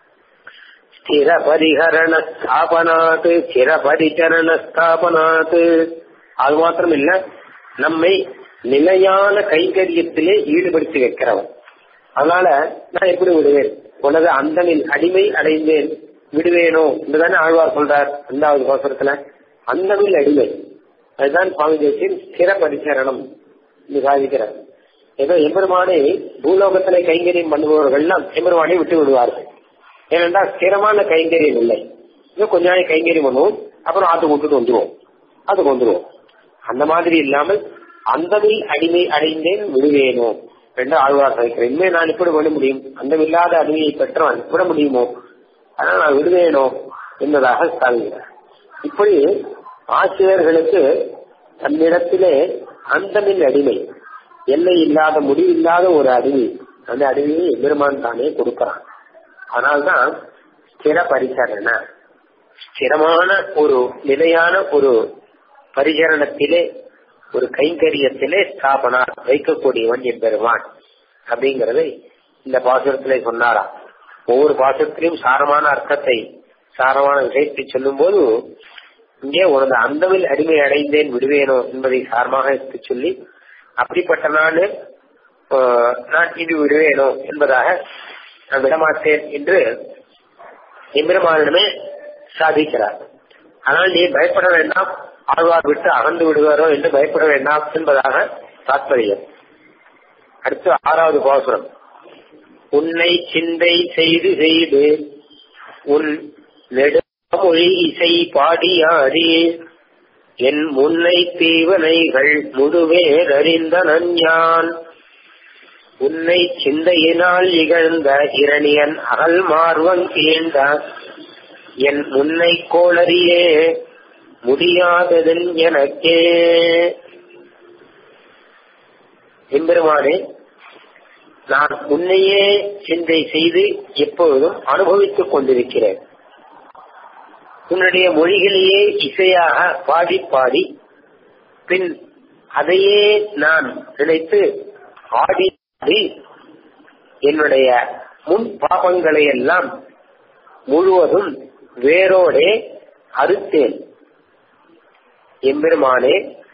ஸ்திர பரிகரண ஸ்தாபனாத் ஸ்திர பரிச்சரண ஸ்தாபனாத் அது மாத்திரம் இல்ல நம்மை நிலையான கைங்கரியத்திலே ஈடுபடுத்தி வைக்கிறவன் அதனால நான் எப்படி விடுவேன் உனது அந்தனின் அடிமை அடைந்தேன் விடுவேனோ என்றுதானே ஆழ்வார் சொல்றார் ரெண்டாவது கோசரத்துல அந்தமில் அடிமை அதுதான் சுவாமி தேசியன் ஸ்திர பரிசரணம் சாதிக்கிறார் ஏதோ எம்பெருமானை பூலோகத்திலே கைங்கரியம் பண்ணுபவர்கள்லாம் எம்பெருமானை விட்டு விடுவார்கள் ஏனென்றால் ஸ்திரமான கைங்கரியம் இல்லை இன்னும் கொஞ்ச நாள் கைங்கரியம் பண்ணுவோம் அப்புறம் ஆத்துக்கு விட்டுட்டு வந்துருவோம் அதுக்கு வந்துருவோம் அந்த மாதிரி இல்லாமல் அந்தமில் அடிமை அடைந்தேன் விடுவேனோ என்று ஆழ்வார் சகிக்கிறேன் இனிமே நான் எப்படி விட முடியும் அந்தமில்லாத அடிமையை பெற்றவன் விட முடியுமோ அதனால் நான் விடுவேனோ என்பதாக ஸ்தாபிக்கிறார் இப்படி ஆசிரியர்களுக்கு தன்னிடத்திலே அந்தமில் அடிமை எல்லை இல்லாத முடிவில்லாத ஒரு அடிமை அந்த அடிமையை எம்பெருமான் தானே கொடுக்கிறான் அதனால்தான் ஸ்திர பரிசரண ஸ்திரமான ஒரு நிலையான ஒரு பரிசரணத்திலே ஒரு கைங்கரியத்திலே ஸ்தாபனா வைக்கக்கூடியவன் என்பெருமான் அப்படிங்கறதை இந்த பாசுரத்திலே சொன்னாரா ஒவ்வொரு பாசுரத்திலையும் சாரமான அர்த்தத்தை சாரமான விஷயத்தை சொல்லும் போது இங்கே உனது அந்தவில் அடிமை அடைந்தேன் விடுவேனோ என்பதை சாரமாக எடுத்து சொல்லி அப்படிப்பட்ட நான் நான் இது விடுவேனோ என்பதாக நான் விடமாட்டேன் என்று எம்பெருமானிடமே சாதிக்கிறார் ஆனால் நீ பயப்பட வேண்டாம் ஆழ்வார் விட்டு அகன்று விடுவாரோ என்று பயப்பட வேண்டாம் என்பதாக தாத்பரியம் அடுத்து ஆறாவது பாசுரம் உன்னை சிந்தை செய்து செய்து உன் நெடுமொழி இசை பாடியாடி என் முன்னை தீவனைகள் முழுவேர் அறிந்த நஞ்ஞான் உன்னை சிந்தையினால் இகழ்ந்த இரணியன் அகல் மார்வன் கீழ்ந்த என் முன்னை கோளறியே முடியாததன் எனக்கே எம்பெருமானே நான் உன்னையே சிந்தை செய்து எப்பொழுதும் அனுபவித்துக் கொண்டிருக்கிறேன் உன்னுடைய மொழிகளையே இசையாக பாடி பாடி பின் அதையே நான் நினைத்து ஆடி ஆடி என்னுடைய முன் பாபங்களை எல்லாம் முழுவதும் வேரோடே அறுத்தேன் எம்பெருமானே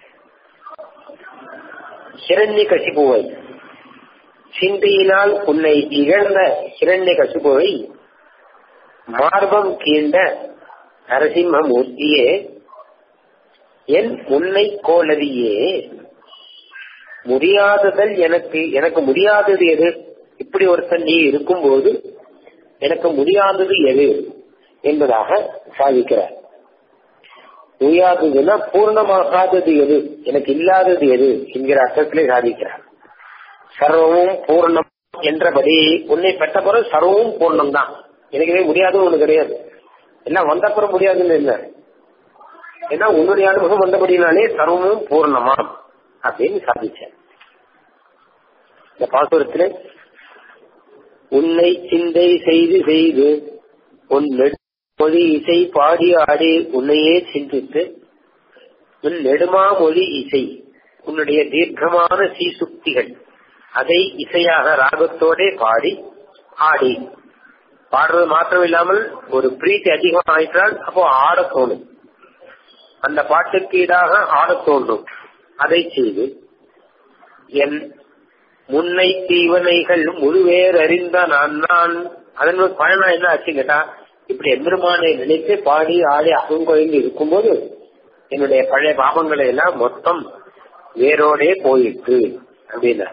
ஹிரண்ய கசிபுவை சிந்தையினால் உன்னை இழந்த ஹிரண்ய கசிபுவை மார்பம் கீண்ட நரசிம்மமூர்த்தியே என் உன்னை கோலரியே முடியாததல் எனக்கு எனக்கு முடியாதது எது இப்படி ஒருத்தன் நீ இருக்கும்போது எனக்கு முடியாதது எது என்பதாக சாதிக்கிறார் முடியாததுன்னா பூர்ணமாகாதது எது எனக்கு இல்லாதது எது என்கிற அர்த்தத்திலே சாதிக்கிறார் சர்வமும் பூர்ணம் என்றபடி உன்னை பெற்ற பிறகு சர்வமும் பூர்ணம் தான் எனக்குவே முடியாதுன்னு ஒண்ணு கிடையாது எல்லாம் வந்தப்புறம் முடியாதுன்னு இல்லை ஏன்னா உன்னுடைய அனுபவம் வந்தபடினாலே சர்வமும் பூர்ணமா அப்படின்னு சாதிச்சேன் இந்த பாசுரத்துல உன்னை சிந்தை செய்து செய்து உன் மொழி இசை பாடி ஆடி உன்னையே சிந்தித்து உன் நெடுமா மொழி இசை உன்னுடைய தீர்க்கமான சீசுக்திகள் அதை இசையாக ராகத்தோட பாடி ஆடி பாடுறது மாத்திரம் இல்லாமல் ஒரு பிரீத்தி அதிகம் ஆயிட்டால் அப்போ ஆட தோணும் அந்த பாட்டுக்கு ஈடாக ஆடத் தோன்றும் அதை செய்து என் முன்னை தீவனைகள் முழுவேர் அறிந்த நான் நான் அதன் பயனா என்ன ஆச்சு கேட்டா இப்படி எம்பெருமானை நினைத்து பாடி ஆடி அகங்கொழிந்து இருக்கும்போது என்னுடைய பழைய பாவங்களை எல்லாம் மொத்தம் வேரோடே போயிட்டு அப்படின்னா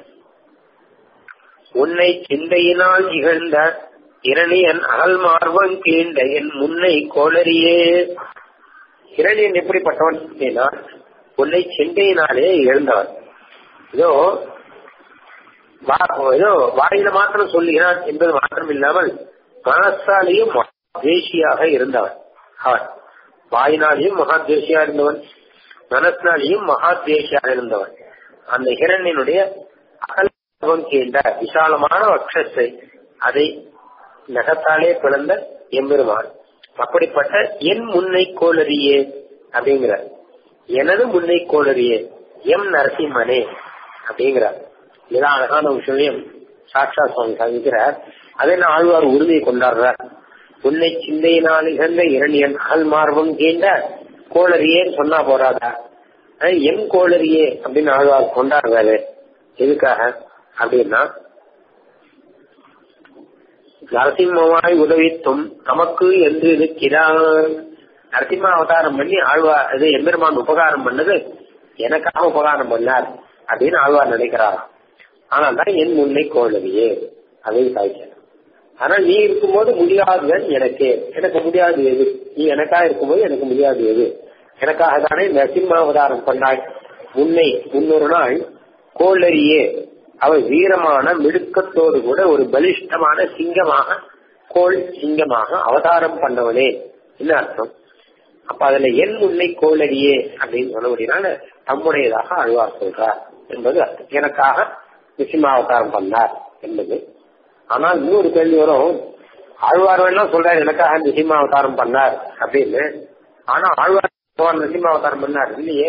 உன்னை சிந்தையினால் இகழ்ந்த இரணியன் அகல் மார்பம் கீண்ட என் முன்னை கோளரியே இரணியன் எப்படிப்பட்டவன் அப்படின்னா உன்னை சிந்தையினாலே இழந்தவன் இதோ ஏதோ வாயில மாத்திரம் சொல்லுகிறான் என்பது மாத்திரம் இல்லாமல் மனசாலேயும் தேசியாக இருந்தவன் அவன் வாயினாலேயும் மகாத்வேஷியா இருந்தவன் மனசினாலேயும் மகாத்வேஷியாக இருந்தவன் அந்த ஹிரண்யனுடைய அகலம் கீண்ட விசாலமான வக்ஷத்தை அதை நகத்தாலே பிளந்த எம்பெருமான் அப்படிப்பட்ட என் முன்னை கோளரியே அப்படிங்கிறார் எனது முன்னை கோளரியே எம் நரசிம்மனே அப்படிங்கிறார் இதான் அழகான விஷயம் சாட்சா சுவாமி சாதிக்கிறார் அதை ஆழ்வார் உறுதியை கொண்டாடுறார் உன்னை சிந்தையினால் இகழ்ந்த இரணியன் அகல் மார்பம் கீண்ட கோளரியே சொன்னா போறாதா எம் கோளரியே அப்படின்னு ஆழ்வார் கொண்டாடுறாரு எதுக்காக அப்படின்னா நரசிம்மமாய் உதவித்தும் நமக்கு என்று இருக்கிறார் நரசிம்ம அவதாரம் பண்ணி ஆழ்வார் அது எம்பெருமான் உபகாரம் பண்ணது எனக்காக உபகாரம் பண்ணார் அப்படின்னு ஆழ்வார் நினைக்கிறாராம் ஆனால் தான் என் முன்னை கோழவியே அப்படின்னு சாய்க்கிறார் ஆனா நீ இருக்கும்போது முடியாதுதான் எனக்கு எனக்கு முடியாது எது நீ எனக்காக இருக்கும்போது எனக்கு முடியாது எது எனக்காக தானே நரசிம்ம அவதாரம் பண்ணாய் முன்னை முன்னொரு நாள் கோளரியே அவர் வீரமான மிடுக்கத்தோடு கூட ஒரு பலிஷ்டமான சிங்கமாக கோள் சிங்கமாக அவதாரம் பண்ணவனே என்ன அர்த்தம் அப்ப அதுல என் முன்னை கோளரியே அப்படின்னு சொன்னபடினால தம்முடையதாக அழ்வார் சொல்றார் என்பது அர்த்தம் எனக்காக நிசிம்மாவதாரம் பண்ணார் என்பது ஆனால் இன்னொரு கேள்வி வரும் ஆழ்வார் வேணா சொல்றாரு எனக்காக நிசிம்மாவதாரம் பண்ணார் அப்படின்னு ஆனா ஆழ்வார் நிசிம்மாவதாரம் பண்ணார் இல்லையே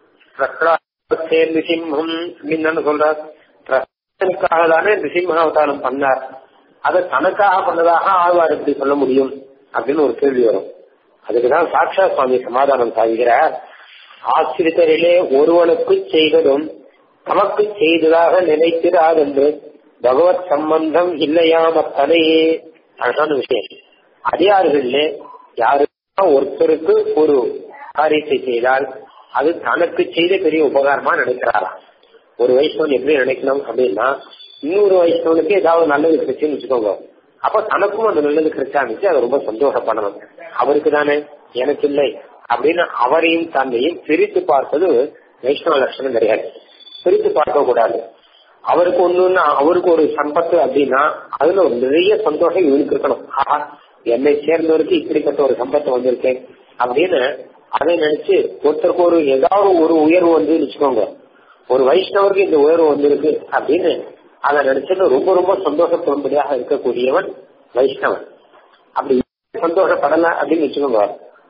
நிசிம்ஹம் அப்படின்னு சொல்றார் பிரசனுக்காக தானே நிசிம்ம அவதாரம் பண்ணார் அதை தனக்காக பண்ணதாக ஆழ்வார் எப்படி சொல்ல முடியும் அப்படின்னு ஒரு கேள்வி வரும் அதுக்குதான் சாட்சா சுவாமி சமாதானம் சாதிக்கிறார் ஆசிரியரிலே ஒருவனுக்கு செய்ததும் தமக்கு செய்ததாக நினைக்கிறார் என்று பகவத் சம்பந்தம் இல்லையாம தனையே அழகான விஷயம் அடியார்களே யாருக்கா ஒருத்தருக்கு ஒரு காரியத்தை செய்தால் அது தனக்கு செய்த பெரிய உபகாரமா நினைக்கிறாராம் ஒரு வைஷ்ணவன் எப்படி நினைக்கணும் அப்படின்னா இன்னொரு வைஷ்ணவனுக்கு ஏதாவது நல்லது கிடைச்சுன்னு வச்சுக்கோங்க அப்ப தனக்கும் அந்த நல்லது கிடைச்சாச்சு அதை ரொம்ப சந்தோஷப்படணும் அவருக்கு தானே எனக்கு இல்லை அப்படின்னு அவரையும் தன்னையும் பிரித்து பார்ப்பது வைஷ்ணவ லட்சணம் கிடையாது பிரித்து பார்க்க கூடாது அவருக்கு ஒண்ணுன்னா அவருக்கு ஒரு சம்பத்து அப்படின்னா அதுல ஒரு நிறைய சந்தோஷம் இவனுக்கு இருக்கணும் ஆஹா என்னை சேர்ந்தவருக்கு இப்படிப்பட்ட ஒரு சம்பத்து வந்திருக்கேன் அப்படின்னு அதை நினைச்சு ஒருத்தருக்கு ஒரு ஏதாவது ஒரு உயர்வு வந்து வச்சுக்கோங்க ஒரு வைஷ்ணவருக்கு இந்த உயர்வு வந்திருக்கு அப்படின்னு அதை நினைச்சது ரொம்ப ரொம்ப சந்தோஷப்படும்படியாக இருக்கக்கூடியவன் வைஷ்ணவன் அப்படி சந்தோஷப்படல அப்படின்னு வச்சுக்கோங்க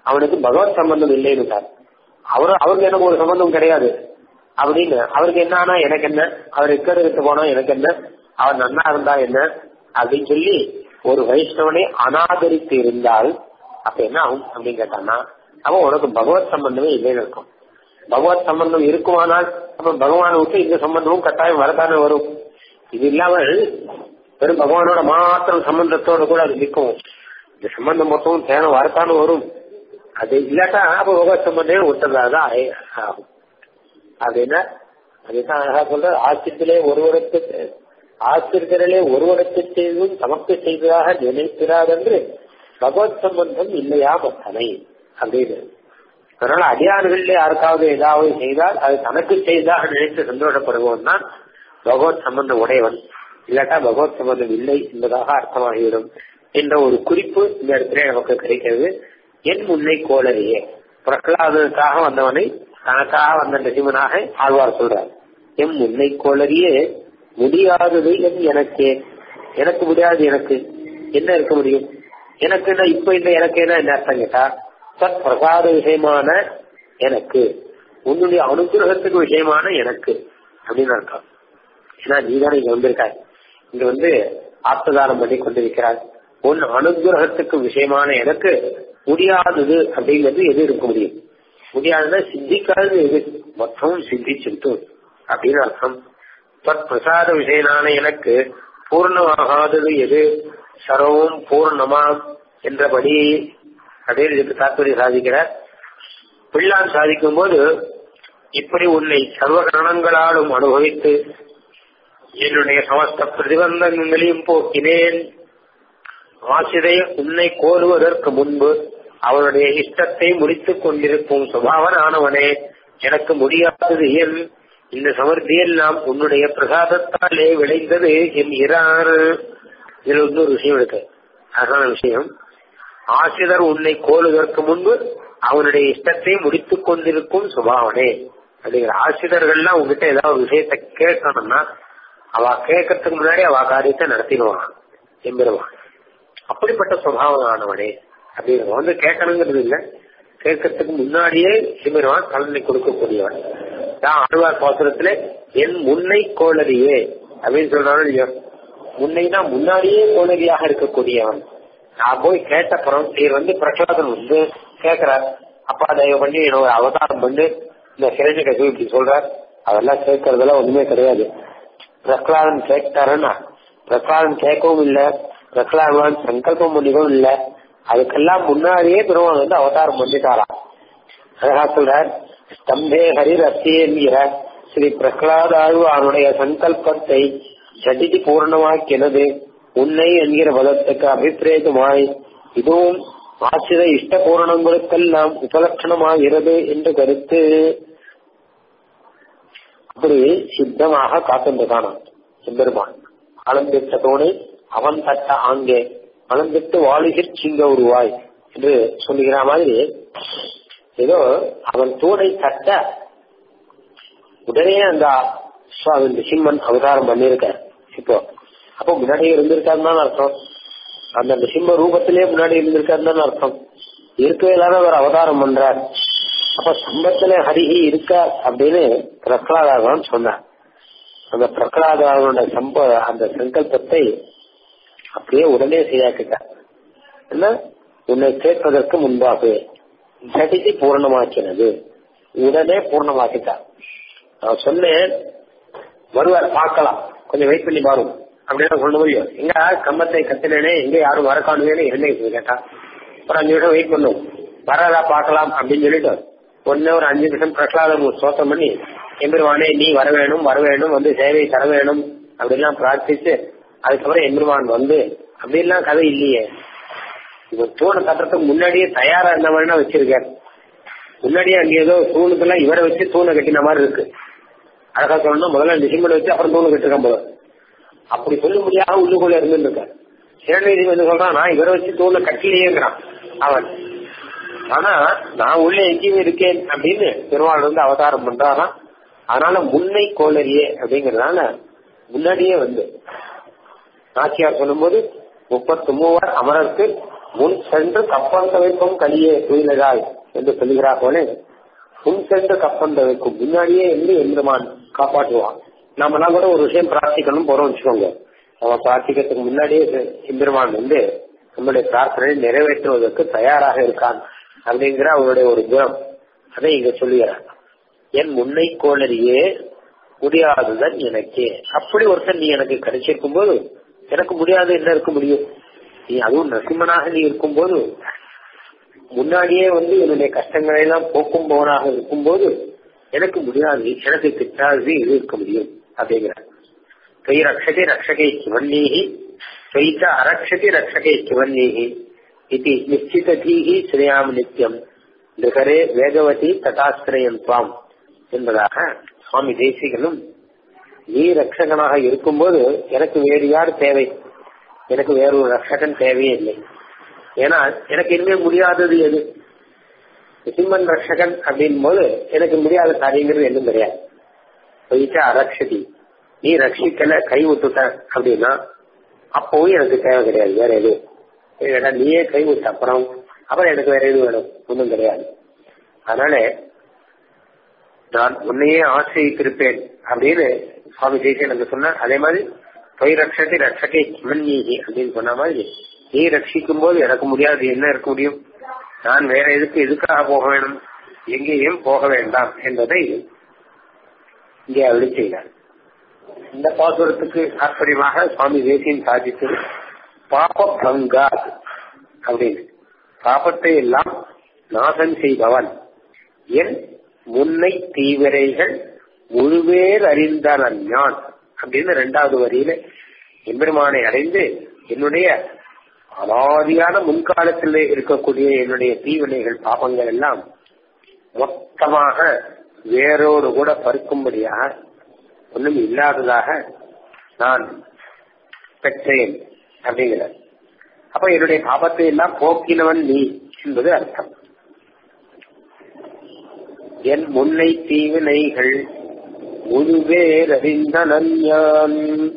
அவனுக்கு பகவத் சம்பந்தம் இல்லைன்னு சார் அவரு அவருக்கு எனக்கு ஒரு சம்பந்தம் கிடையாது அப்படின்னு அவருக்கு என்ன ஆனா எனக்கு என்ன அவர் எக்கெடுத்து போனா எனக்கு என்ன அவர் நன்னா இருந்தா என்ன அப்படின்னு சொல்லி ஒரு வைஷ்ணவனை அனாதரித்து இருந்தால் அப்ப என்ன ஆகும் அப்படின்னு கேட்டான்னா அவன் உனக்கு பகவத் சம்பந்தமே இல்லைன்னு இருக்கும் பகவத் சம்பந்தம் இருக்குமானால் அப்ப பகவானை விட்டு இந்த சம்பந்தமும் கட்டாயம் வரத்தானே வரும் இது இல்லாமல் வெறும் பகவானோட மாத்திரம் சம்பந்தத்தோட கூட அது நிற்கும் இந்த சம்பந்தம் மொத்தமும் தேனம் வரத்தானே வரும் அது இல்லாட்டா அப்ப பகவத் சம்பந்தமே விட்டதாக ஆகும் அது என்ன அதுதான் அழகா சொல்ற ஆசிரியத்திலே ஒருவருக்கு ஆசிரியர்களே ஒருவருக்கு செய்தும் தமக்கு செய்ததாக நினைக்கிறார் பகவத் சம்பந்தம் இல்லையா மத்தனை அப்படின்னு அதனால அடியாறுகளிலே யாருக்காவது ஏதாவது செய்தால் அது தனக்கு செய்தாக நினைத்து சந்தோஷப்படுவோம் தான் பகவத் சம்பந்தம் உடையவன் இல்லாட்டா பகவத் சம்பந்தம் இல்லை என்பதாக அர்த்தமாகிவிடும் என்ற ஒரு குறிப்பு இந்த இடத்துல நமக்கு கிடைக்கிறது என் முன்னை கோளறியே பிரகலாதனுக்காக வந்தவனை தனக்காக வந்த நசிமனாக ஆழ்வார் சொல்றார் எம் முன்னை கோளறியே முடியாதது என் எனக்கு எனக்கு முடியாது எனக்கு என்ன இருக்க முடியும் எனக்கு என்ன இப்ப இந்த எனக்கு என்ன என்ன அர்த்தம் கேட்டா சத் பிரசாத விஷயமான எனக்கு உன்னுடைய அனுகிரகத்துக்கு விஷயமான எனக்கு அப்படின்னு அர்த்தம் ஏன்னா நீ தானே இங்க வந்திருக்காய் இங்க வந்து ஆப்ததானம் பண்ணி கொண்டிருக்கிறாய் உன் அனுகிரகத்துக்கு விஷயமான எனக்கு முடியாதது அப்படிங்கிறது எது இருக்க முடியும் முடியாதுன்னா சித்திக்காதது எது மொத்தமும் சித்திச்சுட்டு அப்படின்னு அர்த்தம் தத் பிரசாத விஷயனான எனக்கு பூர்ணமாகாதது எது சர்வம் பூர்ணமா என்றபடி அப்படின்னு இதுக்கு தாற்பயம் சாதிக்கிறார் பிள்ளான் சாதிக்கும் போது இப்படி உன்னை சர்வ கரணங்களாலும் அனுபவித்து என்னுடைய சமஸ்த பிரதிபந்தங்களையும் போக்கினேன் ஆசிரிய உன்னை கோருவதற்கு முன்பு அவனுடைய இஷ்டத்தை முடித்துக் கொண்டிருக்கும் சுபாவனானவனே எனக்கு முடியாதது என் இந்த சமர்த்தியெல்லாம் உன்னுடைய பிரசாதத்தாலே விளைந்தது என் இறாறு இதுல இன்னொரு விஷயம் இருக்கு அழகான விஷயம் ஆசிரியர் உன்னை கோருவதற்கு முன்பு அவனுடைய இஷ்டத்தை முடித்துக் கொண்டிருக்கும் சுபாவனே அப்படிங்கிற ஆசிரியர்கள்லாம் உங்ககிட்ட ஏதாவது ஒரு விஷயத்தை கேட்கணும்னா அவ கேட்கறதுக்கு முன்னாடி அவ காரியத்தை நடத்திடுவான் எம்பெருவான் அப்படிப்பட்ட சுபாவம் ஆனவனே அப்படின்னு வந்து கேட்கணுங்கிறது இல்ல கேட்கறதுக்கு முன்னாடியே சிமருவான் கலனை கொடுக்கக்கூடியவன் தான் ஆழ்வார் பாசுரத்துல என் முன்னை கோளரியே அப்படின்னு சொல்றாலும் இல்லையோ முன்னைனா முன்னாடியே கோளரியாக இருக்கக்கூடியவன் நான் போய் கேட்டப்புறம் நீர் வந்து பிரகலாதன் வந்து கேட்கிறார் அப்பா தயவு பண்ணி என்னோட அவதாரம் பண்ணி இந்த கிரண்ய கசி இப்படி சொல்றார் அதெல்லாம் கேட்கறதெல்லாம் ஒண்ணுமே கிடையாது பிரகலாதன் கேட்டாருன்னா பிரகலாதன் கேட்கவும் இல்ல பிரகலாதன் சங்கல்பம் பண்ணிக்கவும் இல்ல அதுக்கெல்லாம் முன்னாடியே பெருமான் வந்து அவதாரம் பண்ணிட்டாராம் அழகா சொல்றார் ஸ்தம்பே ஹரிர் அத்தியன்கிற ஸ்ரீ பிரகலாதாழ்வானுடைய சங்கல்பத்தை சட்டிக்கு பூர்ணமாக்கினது உன்னை என்கிற பதத்துக்கு அபிப்பிரேதமாய் இதுவும் ஆசிர இஷ்ட பூரணங்களுக்கெல்லாம் உபலட்சணமாகிறது என்று கருத்து அப்படி சித்தமாக காத்துண்டு காணும் எம்பெருமான் அளந்திட்ட தோணை அவன் தட்ட ஆங்கே அளந்திட்டு வாழுகிர் சிங்க உருவாய் என்று சொல்லுகிற மாதிரி ஏதோ அவன் தூணை தட்ட உடனே அந்த சுவாமி சிம்மன் அவதாரம் பண்ணிருக்க இப்போ அப்போ முன்னாடி இருந்திருக்காருன்னு அர்த்தம் அந்த நிசிம்ம ரூபத்திலே முன்னாடி இருந்திருக்காருன்னு அர்த்தம் இருக்கவே இல்லாத அவர் அவதாரம் பண்றார் அப்ப சம்பத்துல ஹரிஹி இருக்க அப்படின்னு பிரகலாதான் சொன்னார் அந்த பிரகலாதனோட சம்ப அந்த சங்கல்பத்தை அப்படியே உடனே செய்யாக்கிட்டார் என்ன உன்னை கேட்பதற்கு முன்பாகவே ஜடிதி பூர்ணமாக்கினது உடனே பூர்ணமாக்கிட்டார் நான் சொன்னேன் வருவார் பார்க்கலாம் கொஞ்சம் வெயிட் பண்ணி பாருங்க அப்படின்னு சொல்ல முடியும் எங்க கம்பத்தை கத்தினே எங்க யாரும் வர காணுவேன்னு என்ன கேட்டா ஒரு அஞ்சு நிமிஷம் வெயிட் பண்ணும் வராதா பார்க்கலாம் அப்படின்னு சொல்லிட்டு ஒன்னு ஒரு அஞ்சு நிமிஷம் பிரகலாதம் சோத்தம் பண்ணி எம்பெருமானே நீ வர வேணும் வர வேணும் வந்து சேவை தர வேணும் அப்படிலாம் பிரார்த்திச்சு அதுக்கப்புறம் எம்பெருமான் வந்து அப்படின்லாம் கதை இல்லையே இவர் தூணை கட்டுறதுக்கு முன்னாடியே தயாரா இருந்த மாதிரி வச்சிருக்காரு முன்னாடியே அங்க ஏதோ தூணுக்கெல்லாம் இவரை வச்சு தூணை கட்டின மாதிரி இருக்கு அழகா சொல்லணும் முதல்ல டிசம்பர் வச்சு அப்புறம் தூணை கட்டிருக்கான் போல அப்படி சொல்ல முடியாத உள்ளுக்குள்ள இருந்துருக்காரு சிறநீதி வந்து சொல்றான் நான் இவரை வச்சு தூணை கட்டிலேங்கிறான் அவன் ஆனா நான் உள்ள எங்கேயுமே இருக்கேன் அப்படின்னு பெருமாள் வந்து அவதாரம் பண்றாராம் அதனால முன்னை கோளரியே அப்படிங்கறதுனால முன்னாடியே வந்து நாச்சியார் சொல்லும்போது முப்பத்து மூவர் அமரருக்கு முன் சென்று கப்பந்த வைக்கும் கலியே துயிலகாய் என்று சொல்லுகிறார் போல முன் சென்று கப்பந்த வைக்கும் முன்னாடியே இருந்து எம்பெருமான் காப்பாற்றுவான் நாமெல்லாம் கூட ஒரு விஷயம் பிரார்த்திக்கணும் போறோம் வச்சுக்கோங்க நம்ம பிரார்த்திக்கிறதுக்கு முன்னாடியே எம்பெருமான் வந்து நம்முடைய பிரார்த்தனை நிறைவேற்றுவதற்கு தயாராக இருக்கான் அப்படிங்கிற அவருடைய ஒரு குணம் அதை இங்க சொல்லுகிறார் என் முன்னை கோளரியே முடியாதுதான் எனக்கே அப்படி ஒருத்தன் நீ எனக்கு கிடைச்சிருக்கும் போது எனக்கு முடியாது என்ன இருக்க முடியும் நீ அதுவும் நரசிம்மனாக நீ இருக்கும்போது முன்னாடியே வந்து என்னுடைய கஷ்டங்களை எல்லாம் போக்கும் போவனாக இருக்கும்போது எனக்கு முடியாது எனக்கு கிட்டாது இது இருக்க முடியும் அப்படிங்கிறார் கை ரக்ஷதி ரக்ஷகை சிவன்னீகி கைச்ச அரக்ஷதி ரக்ஷகை சிவன்னீகி இது நிச்சிதீகி ஸ்ரீயாம் நித்தியம் நிகரே வேகவதி ததாஸ்திரயம் துவாம் என்பதாக சுவாமி தேசிகனும் நீ ரட்சகனாக இருக்கும்போது எனக்கு வேறு யார் தேவை எனக்கு வேறொரு ரட்சகன் தேவையே இல்லை ஏன்னா எனக்கு இனிமே முடியாதது எது சிம்மன் ரட்சகன் அப்படின் போது எனக்கு முடியாத காரியங்கிறது எதுவும் கிடையாது போயிட்டு அரட்சதி நீ ரட்சிக்கல கை விட்டுட்ட அப்படின்னா அப்பவும் எனக்கு தேவை கிடையாது வேற எதுவும் ஏன்னா நீயே கை விட்ட அப்புறம் அப்புறம் எனக்கு வேற எதுவும் வேணும் ஒன்றும் கிடையாது அதனால நான் உன்னையே ஆசிரியத்திருப்பேன் அப்படின்னு சுவாமி தேசியன் எனக்கு சொன்ன அதே மாதிரி பொய் ரட்சத்தை ரட்சகை கிமன்யீகி அப்படின்னு சொன்ன மாதிரி நீ ரட்சிக்கும் போது எனக்கு முடியாது என்ன இருக்க முடியும் நான் வேற எதுக்கு எதுக்காக போக வேணும் எங்கேயும் போக வேண்டாம் என்பதை இங்கே அருளி செய்தார் இந்த பாசுரத்துக்கு தாற்பயமாக சுவாமி தேசியன் சாதித்தது பாப பங்கா அப்படின்னு பாபத்தை எல்லாம் நாசம் செய்பவன் என் முன்னை தீவிரைகள் முழுவேர் அறிந்தனன் ஞான் அப்படின்னு ரெண்டாவது வரியில எம்பெருமானை அடைந்து என்னுடைய அலாதியான முன்காலத்தில் இருக்கக்கூடிய என்னுடைய தீவினைகள் பாபங்கள் எல்லாம் மொத்தமாக வேரோடு கூட பருக்கும்படியாக ஒன்றும் இல்லாததாக நான் பெற்றேன் அப்படிங்கிற அப்ப என்னுடைய பாபத்தை எல்லாம் போக்கினவன் நீ என்பது அர்த்தம் என் முன்னை தீவினைகள் முழுவேர் அறிந்தனன் யான்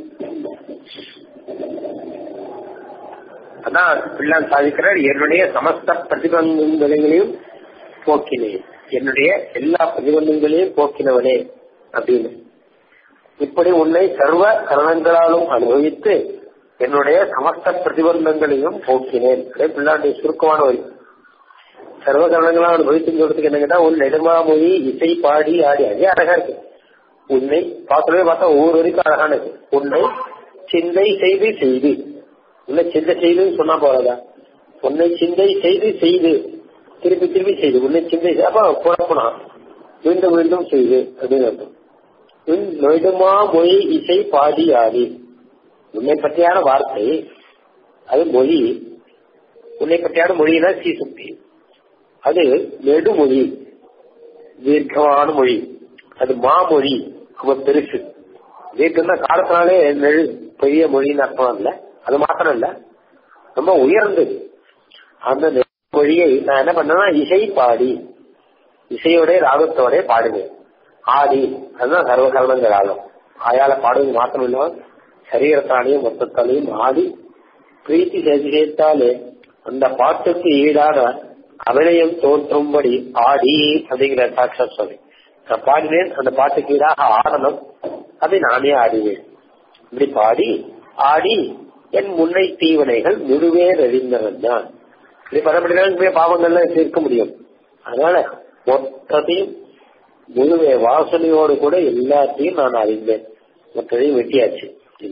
அதான் பிள்ளான் சாதிக்கிறார் என்னுடைய சமஸ்த பிரதிபந்தங்களையும் போக்கினேன் என்னுடைய எல்லா பிரதிபந்தங்களையும் போக்கினவனே அப்படின்னு இப்படி உன்னை சர்வ கரணங்களாலும் அனுபவித்து என்னுடைய சமஸ்த பிரதிபந்தங்களையும் போக்கினேன் அதே பிள்ளாண்டைய சுருக்கமான வரி சர்வ கரணங்களால் அனுபவித்துன்னு சொல்றதுக்கு என்ன கேட்டா உன் நெடுமாமொழி இசை பாடி ஆடி அதே அழகா இருக்கு உன்னை பார்க்கவே பார்த்தா ஒவ்வொரு வரைக்கும் அழகானது உன்னை சிந்தை செய்து செய்து உன்னை சிந்தை செய்துன்னு சொன்னா போறதா உன்னை சிந்தை செய்து செய்து திருப்பி திருப்பி செய்து உன்னை சிந்தை அப்ப குழப்பனா மீண்டும் மீண்டும் செய்து அப்படின்னு அர்த்தம் உன் நெடுமா மொழி இசை பாடி ஆடி உன்னை பற்றியான வார்த்தை அது மொழி உன்னை பற்றியான மொழினா சீசுக்தி அது நெடுமொழி தீர்க்கமான மொழி அது மாமொழி ரொம்ப பெருசு தீர்க்கம்னா காலத்தினாலே நெழு பெரிய மொழின்னு அர்த்தம் இல்ல அது மாத்திரம் இல்ல ரொம்ப உயர்ந்தது அந்த மொழியை நான் என்ன பண்ணேன்னா இசை பாடி இசையோட ராகத்தோட பாடுவேன் ஆடி அதுதான் சர்வகரணங்கள் ஆகும் ஆயால பாடுவது மாத்திரம் இல்லாம சரீரத்தாலையும் மொத்தத்தாலையும் ஆடி பிரீத்தி சேர்த்தாலே அந்த பாட்டுக்கு ஈடான அபிநயம் தோன்றும்படி ஆடி அப்படிங்கிற சாட்சா சொல்லி நான் பாடினேன் அந்த பாட்டுக்கு ஈடாக ஆடணும் அதை நானே ஆடினேன் இப்படி பாடி ஆடி என் முன்னை தீவனைகள் முழுவே அறிந்தவன் தான் இப்படி பரப்படிதான் பாவங்கள்லாம் தீர்க்க முடியும் அதனால மொத்தத்தையும் முழுவே வாசனையோடு கூட எல்லாத்தையும் நான் அறிந்தேன் மற்றதையும் வெட்டியாச்சு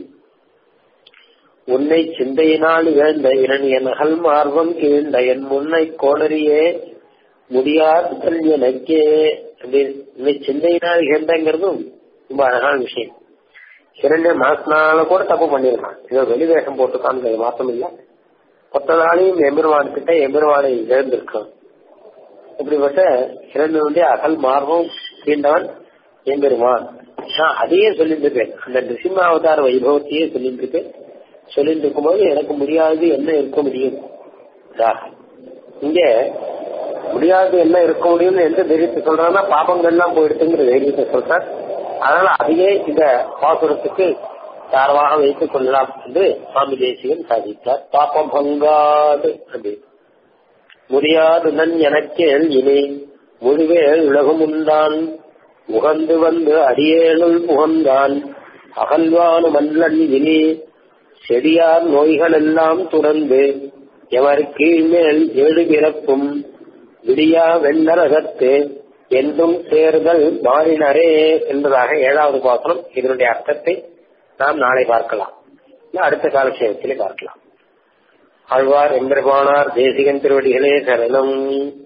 உன்னை சிந்தையினால் இழந்த இரணிய நகல் மார்பம் கீழ்ந்த என் முன்னை கோளரியே முடியாது எனக்கே உன்னை சிந்தையினால் இழந்தங்கிறதும் ரொம்ப அழகான விஷயம் இரண்டு மனசனால கூட தப்பு பண்ணிருக்கான் ஏதோ வெளிவேஷம் போட்டுக்கான்னு மாத்தம் இல்ல மொத்த நாளையும் எம்பெருவான் கிட்ட எம்பெருவானை இழந்திருக்கான் இப்படிப்பட்ட இரண்டு அகல் மார்பம் கீண்டவன் எம்பெருமான் நான் அதையே சொல்லிட்டு இருக்கேன் அந்த நிருசிம்ம அவதார வைபவத்தையே சொல்லிட்டு இருக்கேன் சொல்லிட்டு இருக்கும்போது எனக்கு முடியாது என்ன இருக்க முடியும் இங்க முடியாது என்ன இருக்க முடியும்னு எந்த தைரியத்தை சொல்றாங்கன்னா பாபங்கள்லாம் போயிடுச்சுங்கிற தைரியத்தை சொல்றார் அதனால அதையே இந்த பாசுரத்துக்கு தாரமாக வைத்துக் கொள்ளலாம் என்று சுவாமி தேசிகன் சாதித்தார் பாப்பம் பங்காது அப்படின்னு முடியாது நன் எனக்கேள் இனி முழுவேல் உலகமுண்டான் உகந்து வந்து அடியேனுள் புகந்தான் அகல்வானு மல்லன் இனி செடியார் நோய்கள் எல்லாம் துறந்து எவர் கீழ்மேல் ஏழு பிறப்பும் விடியா வெண்ணரகத்து என்றும் சேர்தல் மாறினரே என்பதாக ஏழாவது பாசனம் இதனுடைய அர்த்தத்தை நாம் நாளை பார்க்கலாம் அடுத்த காலட்சேபத்திலே பார்க்கலாம் ஆழ்வார் எம்பெருமானார் தேசிகன் திருவடிகளே சரணம்